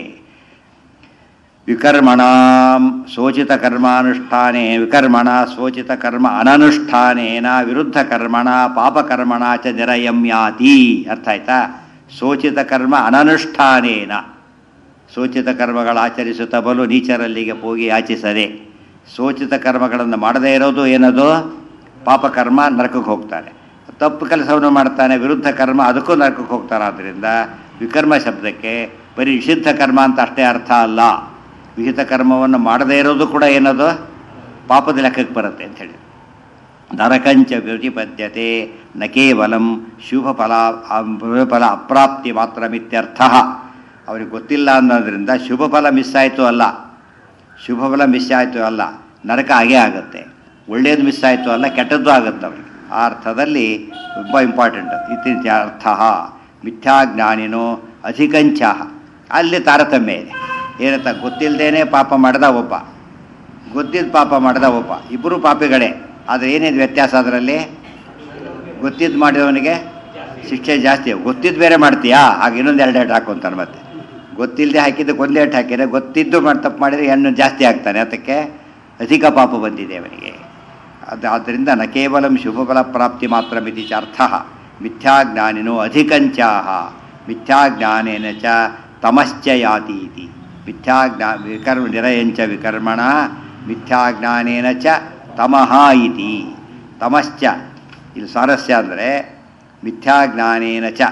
ವಿಕರ್ಮಣ ಸೋಚಿತ ಕರ್ಮಾನುಷ್ಠಾನೇ ವಿಕರ್ಮಣ ಸೋಚಿತ ಕರ್ಮ ಅನನುಷ್ಠಾನೇನ ವಿರುದ್ಧ ಕರ್ಮಣ ಪಾಪಕರ್ಮಣ ಚ ನಿರಯಂ ಯಾತಿ ಅರ್ಥ ಆಯ್ತಾ ಸೋಚಿತ ಕರ್ಮ ಅನನುಷ್ಠಾನೇನ ಸೋಚಿತ ಕರ್ಮಗಳು ಆಚರಿಸುತ್ತ ಬಲು ನೀಚರಲ್ಲಿಗೆ ಹೋಗಿ ಯಾಚಿಸದೆ ಸೋಚಿತ ಕರ್ಮಗಳನ್ನು ಮಾಡದೇ ಇರೋದು ಏನದು ಪಾಪಕರ್ಮ ನರಕಕ್ಕೆ ಹೋಗ್ತಾನೆ ತಪ್ಪು ಕೆಲಸವನ್ನು ಮಾಡ್ತಾನೆ ವಿರುದ್ಧ ಕರ್ಮ ಅದಕ್ಕೂ ನರಕಕ್ಕೆ ಹೋಗ್ತಾನೆ ಆದ್ದರಿಂದ ವಿಕರ್ಮ ಶಬ್ದಕ್ಕೆ ಬರೀ ನಿಷಿದ್ಧ ಕರ್ಮ ಅಂತ ಅಷ್ಟೇ ಅರ್ಥ ಅಲ್ಲ ವಿಹಿತ ಕರ್ಮವನ್ನು ಮಾಡದೇ ಇರೋದು ಕೂಡ ಏನದು ಪಾಪದ ಲೆಕ್ಕಕ್ಕೆ ಬರುತ್ತೆ ಅಂತ ಹೇಳಿ ನರಕಂಚ ಪ್ರತಿಪದ್ಯತೆ ನ ಕೇವಲಂ ಶುಭ ಫಲ ಶುಭ ಫಲ ಅಪ್ರಾಪ್ತಿ ಮಾತ್ರ ಮಿತ್ಯರ್ಥ ಅವ್ರಿಗೆ ಗೊತ್ತಿಲ್ಲ ಅನ್ನೋದ್ರಿಂದ ಶುಭ ಫಲ ಮಿಸ್ ಆಯಿತು ಅಲ್ಲ ಶುಭ ಫಲ ಮಿಸ್ ಆಯಿತು ಅಲ್ಲ ನರಕ ಹಾಗೇ ಆಗುತ್ತೆ ಒಳ್ಳೆಯದು ಮಿಸ್ ಆಯಿತು ಅಲ್ಲ ಕೆಟ್ಟದ್ದು ಆಗುತ್ತೆ ಅವ್ರಿಗೆ ಆ ಅರ್ಥದಲ್ಲಿ ತುಂಬ ಇಂಪಾರ್ಟೆಂಟ್ ಇತ್ತೀಚ ಅರ್ಥ ಮಿಥ್ಯಾಜ್ಞಾನಿನೋ ಅಧಿಕಂಚ ಅಲ್ಲಿ ತಾರತಮ್ಯ ಇದೆ ಏನಂತ ಗೊತ್ತಿಲ್ಲದೇನೆ ಪಾಪ ಮಾಡಿದ ಒಬ್ಬ ಗೊತ್ತಿದ್ದ ಪಾಪ ಮಾಡಿದ ಒಬ್ಬ ಇಬ್ಬರು ಪಾಪಿಗಳೇ ಆದರೆ ಏನಿದೆ ವ್ಯತ್ಯಾಸ ಅದರಲ್ಲಿ ಗೊತ್ತಿದ್ದು ಮಾಡಿದವನಿಗೆ ಶಿಕ್ಷೆ ಜಾಸ್ತಿ ಗೊತ್ತಿದ್ದು ಬೇರೆ ಮಾಡ್ತೀಯಾ ಆಗ ಇನ್ನೊಂದು ಎರಡು ಏಟು ಹಾಕೊಂತಾನೆ ಮತ್ತೆ ಗೊತ್ತಿಲ್ಲದೆ ಹಾಕಿದ್ದಕ್ಕೆ ಒಂದು ಏಟು ಹಾಕಿದ್ರೆ ಗೊತ್ತಿದ್ದು ಮಾಡಿ ತಪ್ಪು ಮಾಡಿದರೆ ಹೆಣ್ಣು ಜಾಸ್ತಿ ಆಗ್ತಾನೆ ಅದಕ್ಕೆ ಅಧಿಕ ಪಾಪ ಬಂದಿದೆ ಅವನಿಗೆ ಅದು ಆದ್ದರಿಂದ ನ ಕೇವಲ ಶುಭಫಲ ಪ್ರಾಪ್ತಿ ಮಾತ್ರ ಮಿತಿ ಚ ಅರ್ಥ ಮಿಥ್ಯಾಜ್ಞಾನಿನೋ ಅಧಿಕಂಚಾಹ ಮಿಥ್ಯಾಜ್ಞಾನೇನ ಚ ತಮಶ್ಚ ಯಾತಿ ಇತಿ ಮಿಥ್ಯಾಜ್ಞಾ ವಿಕರ್ಮ ನಿರಯಂಚ ವಿಕರ್ಮಣ ಮಿಥ್ಯಾಜ್ಞಾನೇನ ಚ ತಮಃ ಇತಿ ತಮಶ್ಚ ಇಲ್ಲಿ ಸ್ವಾರಸ್ಯ ಅಂದರೆ ಮಿಥ್ಯಾಜ್ಞಾನೇನ ಚ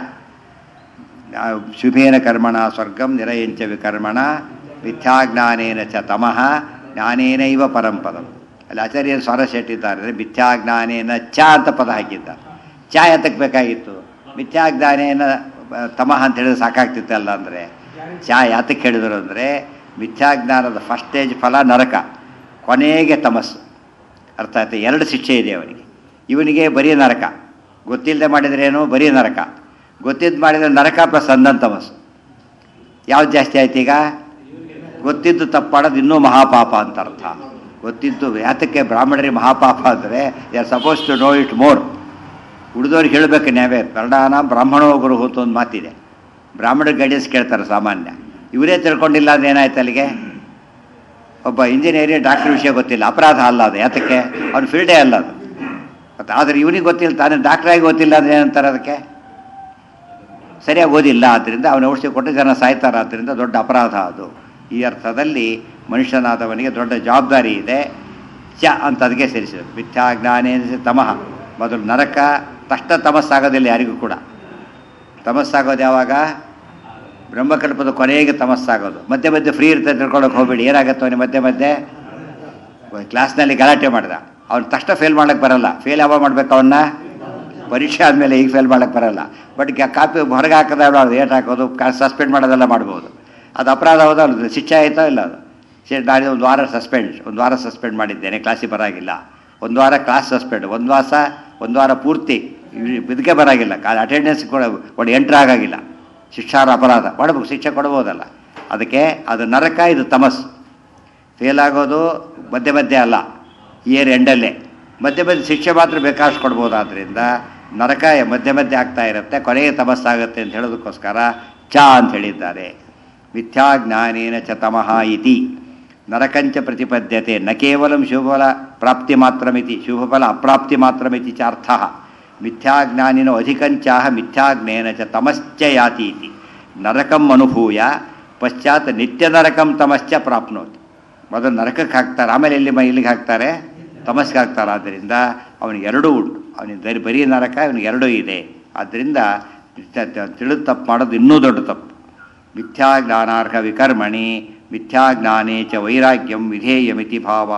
ಆ, ಶುಭೇನ ಕರ್ಮಣ ಸ್ವರ್ಗಂ ನಿರಯಂಚ ವಿಕರ್ಮಣ ಮಿಥ್ಯಾಜ್ಞಾನೇನ ಚ ತಮಃ ಜ್ಞಾನೇನೈವ ಪರಂಪದಂ ಅಲ್ಲಿ ಆಚಾರ್ಯರು ಸ್ವಾರಸ್ಯ ಇಟ್ಟಿದ್ದಾರೆ ಅಂದರೆ ಮಿಥ್ಯಾಜ್ಞಾನೇನ ಚ ಅಂತ ಪದ ಹಾಕಿದ್ದಾರೆ ಚ ಎತ್ತಕ್ಕೆ ಬೇಕಾಗಿತ್ತು ಮಿಥ್ಯಾಜ್ಞಾನೇನ ಆ, ತಮಃ ಅಂತ ಹೇಳಿದ್ರೆ ಸಾಕಾಗ್ತಿತ್ತಲ್ಲ ಅಂದರೆ ಚ ಯಾತಕ್ಕೆ ಹೇಳಿದರು ಅಂದರೆ ಮಿಥ್ಯಾಜ್ಞಾನದ ಫಸ್ಟ್ ಸ್ಟೇಜ್ ಫಲ ನರಕ ಕೊನೆಗೆ ತಮಸ್ಸು ಅರ್ಥ ಆಯ್ತು ಎರಡು ಶಿಕ್ಷೆ ಇದೆ ಅವನಿಗೆ ಇವನಿಗೆ ಬರೀ ನರಕ ಗೊತ್ತಿಲ್ಲದೆ ಮಾಡಿದ್ರೇನು ಬರೀ ನರಕ ಗೊತ್ತಿದ್ದು ಮಾಡಿದರೆ ನರಕ ಪ್ಲಸ್ ಅಂದನ್ ತಮಸ್ಸು ಯಾವ್ದು ಜಾಸ್ತಿ ಆಯ್ತು ಈಗ ಗೊತ್ತಿದ್ದು ತಪ್ಪು ಮಾಡೋದು ಇನ್ನೂ ಮಹಾಪಾಪ ಅಂತ ಅರ್ಥ ಗೊತ್ತಿದ್ದು ಯಾತಕ್ಕೆ ಬ್ರಾಹ್ಮಣರಿಗೆ ಮಹಾಪಾಪ ಅಂದರೆ are supposed to know it more ಉಳಿದವ್ರಿಗೆ ಹೇಳಬೇಕು ನ್ಯಾವೇ ಕನ್ನಡನ ಬ್ರಾಹ್ಮಣೋ ಗುರು ಅಂತ ಒಂದು ಮಾತಿದೆ ಬ್ರಾಹ್ಮಣರ ಗೈಡೆನ್ಸ್ ಕೇಳ್ತಾರೆ ಸಾಮಾನ್ಯ ಇವರೇ ತಿಳ್ಕೊಂಡಿಲ್ಲ ಅಂದ್ರೆ ಏನಾಯ್ತು ಅಲ್ಲಿಗೆ ಒಬ್ಬ ಇಂಜಿನಿಯರಿಂಗ್ ಡಾಕ್ಟರ್ ವಿಷಯ ಗೊತ್ತಿಲ್ಲ ಅಪರಾಧ ಅಲ್ಲ ಅದು ಯಾತಕ್ಕೆ ಅವ್ನ ಫೀಲ್ಡೇ ಅಲ್ಲ ಅದು ಮತ್ತು ಆದರೆ ಇವನಿಗೆ ಗೊತ್ತಿಲ್ಲ ತಾನೇ ಡಾಕ್ಟ್ರಾಗಿ ಗೊತ್ತಿಲ್ಲ ಅಂದರೆ ಏನಂತಾರೆ ಅದಕ್ಕೆ ಸರಿಯಾಗಿ ಓದಿಲ್ಲ ಆದ್ದರಿಂದ ಅವನ ಔಷಧಿ ಕೊಟ್ಟು ಜನ ಸಾಯ್ತಾರೆ ಆದ್ದರಿಂದ ದೊಡ್ಡ ಅಪರಾಧ ಅದು ಈ ಅರ್ಥದಲ್ಲಿ ಮನುಷ್ಯನಾದವನಿಗೆ ದೊಡ್ಡ ಜವಾಬ್ದಾರಿ ಇದೆ ಚ ಅಂತ ಅದಕ್ಕೆ ಸೇರಿಸಿದರು ಮಿಥ್ಯಾಜ್ಞಾನೇ ತಮಃ ಮೊದಲು ನರಕ ತಕ್ಷಣ ತಮಸ್ಸಾಗೋದಿಲ್ಲ ಯಾರಿಗೂ ಕೂಡ ತಮಸ್ಸಾಗೋದು ಯಾವಾಗ ಬ್ರಹ್ಮಕಲ್ಪದ ಕೊನೆಗೆ ತಮಸ್ಸಾಗೋದು ಮಧ್ಯೆ ಮಧ್ಯೆ ಫ್ರೀ ಇರ್ತದೆ ತಿಳ್ಕೊಳಕ್ಕೆ ಹೋಗ್ಬೇಡಿ ಏನಾಗುತ್ತೆ ಅವನಿಗೆ ಮಧ್ಯೆ ಮಧ್ಯೆ ಕ್ಲಾಸ್ನಲ್ಲಿ ಗಲಾಟೆ ಮಾಡ್ದ ಅವ್ನು ತಕ್ಷಣ ಫೇಲ್ ಮಾಡ್ಲಿಕ್ಕೆ ಬರಲ್ಲ ಫೇಲ್ ಯಾವಾಗ ಮಾಡ್ಬೇಕು ಅವನ್ನ ಪರೀಕ್ಷೆ ಆದಮೇಲೆ ಈಗ ಫೇಲ್ ಮಾಡ್ಲಿಕ್ಕೆ ಬರಲ್ಲ ಬಟ್ ಕಾಪಿ ಹೊರಗೆ ಹಾಕೋದು ಏಟ್ ಹಾಕೋದು ಸಸ್ಪೆಂಡ್ ಮಾಡೋದೆಲ್ಲ ಮಾಡ್ಬೋದು ಅದು ಅಪರಾಧ ಹೌದಾ ಅಲ್ಲ ಶಿಕ್ಷೆ ಆಯಿತೋ ಇಲ್ಲ ಅದು ಸರಿ ನಾನು ಒಂದು ವಾರ ಸಸ್ಪೆಂಡ್ ಒಂದು ವಾರ ಸಸ್ಪೆಂಡ್ ಮಾಡಿದ್ದೇನೆ ಕ್ಲಾಸಿಗೆ ಬರಾಗಿಲ್ಲ ಒಂದು ವಾರ ಕ್ಲಾಸ್ ಸಸ್ಪೆಂಡ್ ಒಂದು ವಾಸ ಒಂದು ವಾರ ಪೂರ್ತಿ ಇದಕ್ಕೆ ಬರಾಗಿಲ್ಲ ಅಟೆಂಡೆನ್ಸ್ ಕೂಡ ಒಟ್ಟು ಎಂಟ್ರ್ ಆಗಾಗಿಲ್ಲ ಶಿಕ್ಷಾರ ಅಪರಾಧ ಮಾಡಬೇಕು ಶಿಕ್ಷೆ ಕೊಡ್ಬೋದಲ್ಲ ಅದಕ್ಕೆ ಅದು ನರಕ ಇದು ತಮಸ್ ಫೇಲ್ ಆಗೋದು ಮಧ್ಯೆ ಮಧ್ಯೆ ಅಲ್ಲ ಇಯರ್ ಎಂಡಲ್ಲೇ ಮಧ್ಯೆ ಮಧ್ಯೆ ಶಿಕ್ಷೆ ಮಾತ್ರ ಬೇಕಾಷ್ಟು ಕೊಡ್ಬೋದಾದ್ರಿಂದ ನರಕ ಮಧ್ಯೆ ಮಧ್ಯೆ ಆಗ್ತಾ ಇರುತ್ತೆ ಕೊನೆಗೆ ತಮಸ್ಸಾಗುತ್ತೆ ಅಂತ ಹೇಳೋದಕ್ಕೋಸ್ಕರ ಚ ಅಂತ ಹೇಳಿದ್ದಾರೆ ಮಿಥ್ಯಾಜ್ಞಾನೇನ ಚ ತಮಃ ಇತಿ ನರಕಂಚ ಪ್ರತಿಪದ್ಯತೆ ನ ಕೇವಲ ಶುಭಫಲ ಪ್ರಾಪ್ತಿ ಮಾತ್ರಮಿತಿ ಶುಭಫಲ ಅಪ್ರಾಪ್ತಿ ಮಾತ್ರಮಿತಿ ಚ ಅರ್ಥ ಮಿಥ್ಯಾಜ್ಞಾನಿನೋ ಅಧಿಕಂಚಾಹ ಮಿಥ್ಯಾಜ್ಞೇನ ಚ ತಮಶ್ಚ ಯಾತಿ ಇತಿ ನರಕಂ ಅನುಭೂಯ ಪಶ್ಚಾತ್ ನಿತ್ಯ ನರಕಂ ತಮಶ್ಚ ಪ್ರಾಪ್ನೋತಿ ಮೊದಲು ನರಕಕ್ಕೆ ಹಾಕ್ತಾರೆ ಆಮೇಲೆ ಎಲ್ಲಿ ಮ ಇಲ್ಲಿಗೆ ಹಾಕ್ತಾರೆ ತಮಸ್ಗೆ ಹಾಕ್ತಾರೆ ಆದ್ದರಿಂದ ಅವನಿಗೆ ಎರಡೂ ಉಂಟು ಅವನಿಗೆ ಬರೀ ಬರೀ ನರಕ ಅವನಿಗೆ ಎರಡೂ ಇದೆ ಆದ್ದರಿಂದ ತಿಳಿದು ತಪ್ಪು ಮಾಡೋದು ಇನ್ನೂ ದೊಡ್ಡ ತಪ್ಪು ಮಿಥ್ಯಾಜ್ಞಾನಾರ್ಹ ವಿಕರ್ಮಣಿ ಮಿಥ್ಯಾಜ್ಞಾನೇ ಚ ವೈರಾಗ್ಯಂ ವಿಧೇಯಮಿತಿ ಭಾವ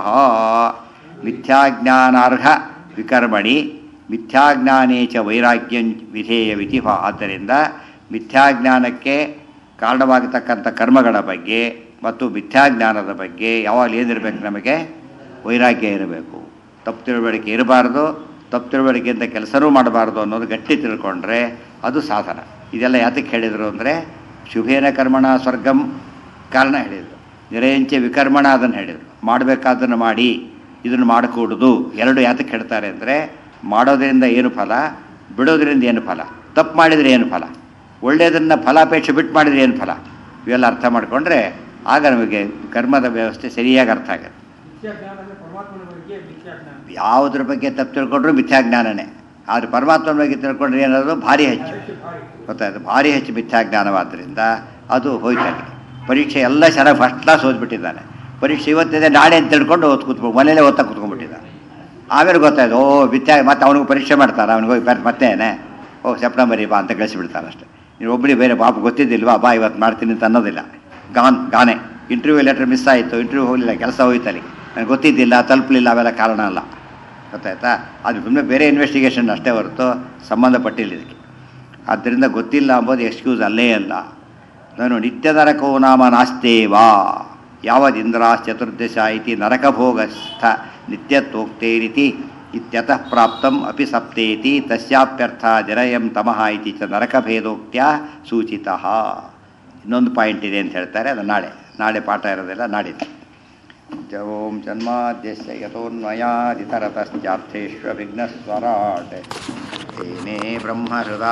ಮಿಥ್ಯಾಜ್ಞಾನಾರ್ಹ ವಿಕರ್ಮಣಿ ಮಿಥ್ಯಾಜ್ಞಾನೇ ಚ ವೈರಾಗ್ಯಂ ವಿಧೇಯಮಿತಿ ಭಾ ಆದ್ದರಿಂದ ಮಿಥ್ಯಾಜ್ಞಾನಕ್ಕೆ ಕಾರಣವಾಗತಕ್ಕಂಥ ಕರ್ಮಗಳ ಬಗ್ಗೆ ಮತ್ತು ಮಿಥ್ಯಾಜ್ಞಾನದ ಬಗ್ಗೆ ಯಾವಾಗ ಏನಿರಬೇಕು ನಮಗೆ ವೈರಾಗ್ಯ ಇರಬೇಕು ತಪ್ಪು ತಿಳುವಳಿಕೆ ಇರಬಾರ್ದು ತಪ್ಪು ತಿಳುವಳಿಕೆಯಿಂದ ಕೆಲಸನೂ ಮಾಡಬಾರ್ದು ಅನ್ನೋದು ಗಟ್ಟಿ ತಿಳ್ಕೊಂಡ್ರೆ ಅದು ಸಾಧನ ಇದೆಲ್ಲ ಯಾತಕ್ಕೆ ಹೇಳಿದರು ಅಂದರೆ ಶುಭೇನ ಕರ್ಮಣ ಸ್ವರ್ಗಂ ಕಾರಣ ಹೇಳಿದರು ನಿರಯಂಚೆ ವಿಕರ್ಮಣ ಅದನ್ನು ಹೇಳಿದರು ಮಾಡಬೇಕಾದನ್ನು ಮಾಡಿ ಇದನ್ನು ಮಾಡಕೂಡುದು ಎರಡು ಯಾತಕ್ಕೆ ಹೇಳ್ತಾರೆ ಅಂದರೆ ಮಾಡೋದ್ರಿಂದ ಏನು ಫಲ ಬಿಡೋದ್ರಿಂದ ಏನು ಫಲ ತಪ್ಪು ಮಾಡಿದರೆ ಏನು ಫಲ ಒಳ್ಳೆಯದನ್ನು ಫಲಾಪೇಕ್ಷೆ ಬಿಟ್ಟು ಮಾಡಿದ್ರೆ ಏನು ಫಲ ಇವೆಲ್ಲ ಅರ್ಥ ಮಾಡಿಕೊಂಡ್ರೆ ಆಗ ನಮಗೆ ಕರ್ಮದ ವ್ಯವಸ್ಥೆ ಸರಿಯಾಗಿ ಅರ್ಥ ಆಗುತ್ತೆ ಮಿಥ್ಯಾಜ್ಞಾನ ಅಂದರೆ ಪರಮಾತ್ಮನ ಬಗ್ಗೆ ಮಿಥ್ಯಾಜ್ಞಾನ ಯಾವುದ್ರ ಬಗ್ಗೆ ತಪ್ಪು ತಿಳ್ಕೊಂಡ್ರು ಮಿಥ್ಯಾಜ್ಞಾನನೇ ಆದರೆ ಪರಮಾತ್ಮನ ಬಗ್ಗೆ ತಿಳ್ಕೊಂಡ್ರೆ ಏನಾದ್ರು ಭಾರಿ ಹೆಚ್ಚು ಹೆಚ್ಚು ಭಾರಿ ಗೊತ್ತಾಯ್ತು ಭಾರಿ ಹೆಚ್ಚು ಮಿಥ್ಯಾಜ್ಞಾನವಾದ್ದರಿಂದ ಅದು ಹೋಯ್ತಾನೆ ಪರೀಕ್ಷೆ ಎಲ್ಲ ಚೆನ್ನಾಗಿ ಫಸ್ಟ್ ಕ್ಲಾಸ್ ಓದ್ಬಿಟ್ಟಿದ್ದಾನೆ ಪರೀಕ್ಷೆ ಇವತ್ತಿದೆ ನಾಳೆ ಅಂತ ತಿಳ್ಕೊಂಡು ಓದ್ ಕೂತ್ಕೊಂಡು ಮನೇಲೆ ಓದ್ತಾ ಕೂತ್ಕೊಂಡ್ಬಿಟ್ಟಿದ್ದಾನೆ ಆಮೇಲೆ ಗೊತ್ತಾಯ್ತು ಓ ಮಿಥ್ಯಾ ಮತ್ತೆ ಅವನಿಗೆ ಪರೀಕ್ಷೆ ಮಾಡ್ತಾರೆ ಅವನಿಗೆ ಹೋಗಿ ಬರ್- ಮತ್ತೇನೆ ಓ ಸೆಪ್ಟೆಂಬರ್ ಬಾ ಅಂತ ಕಳಿಸಿಬಿಡ್ತಾರೆ ಅಷ್ಟೇ ನೀನು ಒಬ್ಬಳಿ ಬೇರೆ ಪಾಪ ಗೊತ್ತಿದ್ದಿಲ್ವಾ ಬಾ ಇವತ್ತು ಮಾಡ್ತೀನಿ ಅಂತ ಅನ್ನೋದಿಲ್ಲ ಗಾನ್ ಗಾನೆ ಇಂಟರ್ವ್ಯೂ ಲೆಟರ್ ಮಿಸ್ ಆಯಿತು ಇಂಟರ್ವ್ಯೂ ಹೋಗಲಿಲ್ಲ ಕೆಲಸ ಹೋಯ್ತಲ್ಲಿ ನನಗೆ ಗೊತ್ತಿದ್ದಿಲ್ಲ ತಲುಪಲಿಲ್ಲ ಅವೆಲ್ಲ ಕಾರಣ ಅಲ್ಲ ಗೊತ್ತಾಯ್ತಾ ಅದು ಸುಮ್ಮನೆ ಬೇರೆ ಇನ್ವೆಸ್ಟಿಗೇಷನ್ ಅಷ್ಟೇ ಹೊರತು ಸಂಬಂಧಪಟ್ಟಿಲ್ಲ ಇದಕ್ಕೆ ಆದ್ದರಿಂದ ಗೊತ್ತಿಲ್ಲ ಅಂಬೋದು ಎಕ್ಸ್ಕ್ಯೂಸ್ ಅಲ್ಲೇ ಅಲ್ಲ ನಾನು ನಿತ್ಯ ನರಕೋ ನಾಮ ನಾಸ್ತೇವಾ ಯಾವದಿಂದ್ರ ಚತುರ್ದಶ ಇತಿ ನರಕಭೋಗಸ್ಥ ನಿತ್ಯತ್ವೋಕ್ತೇರಿತಿ ಇತ್ಯತಃ ಪ್ರಾಪ್ತಂ ಅಪಿ ಸಪ್ತೇತಿ ತಸ್ಯಾಪ್ಯರ್ಥ ಜರಯಂ ತಮಃ ಇತಿ ಚ ನರಕಭೇದೋಕ್ತ್ಯ ಸೂಚಿತಃ ಇನ್ನೊಂದು ಪಾಯಿಂಟ್ ಇದೆ ಅಂತ ಹೇಳ್ತಾರೆ ಅದು ನಾಳೆ ನಾಳೆ ಪಾಠ ಇರೋದಿಲ್ಲ ನಾಡಿದ್ದು ಓಂ ಜನ್ಮಾದ್ಯಸ್ಯ ಯತೋನ್ಮಯಾದಿತರತಶ್ಚಾರ್ಥೇಶ್ವ ವಿಘ್ನಸ್ವರಾಟ್ ತೇನೇ ಬ್ರಹ್ಮಹೃದ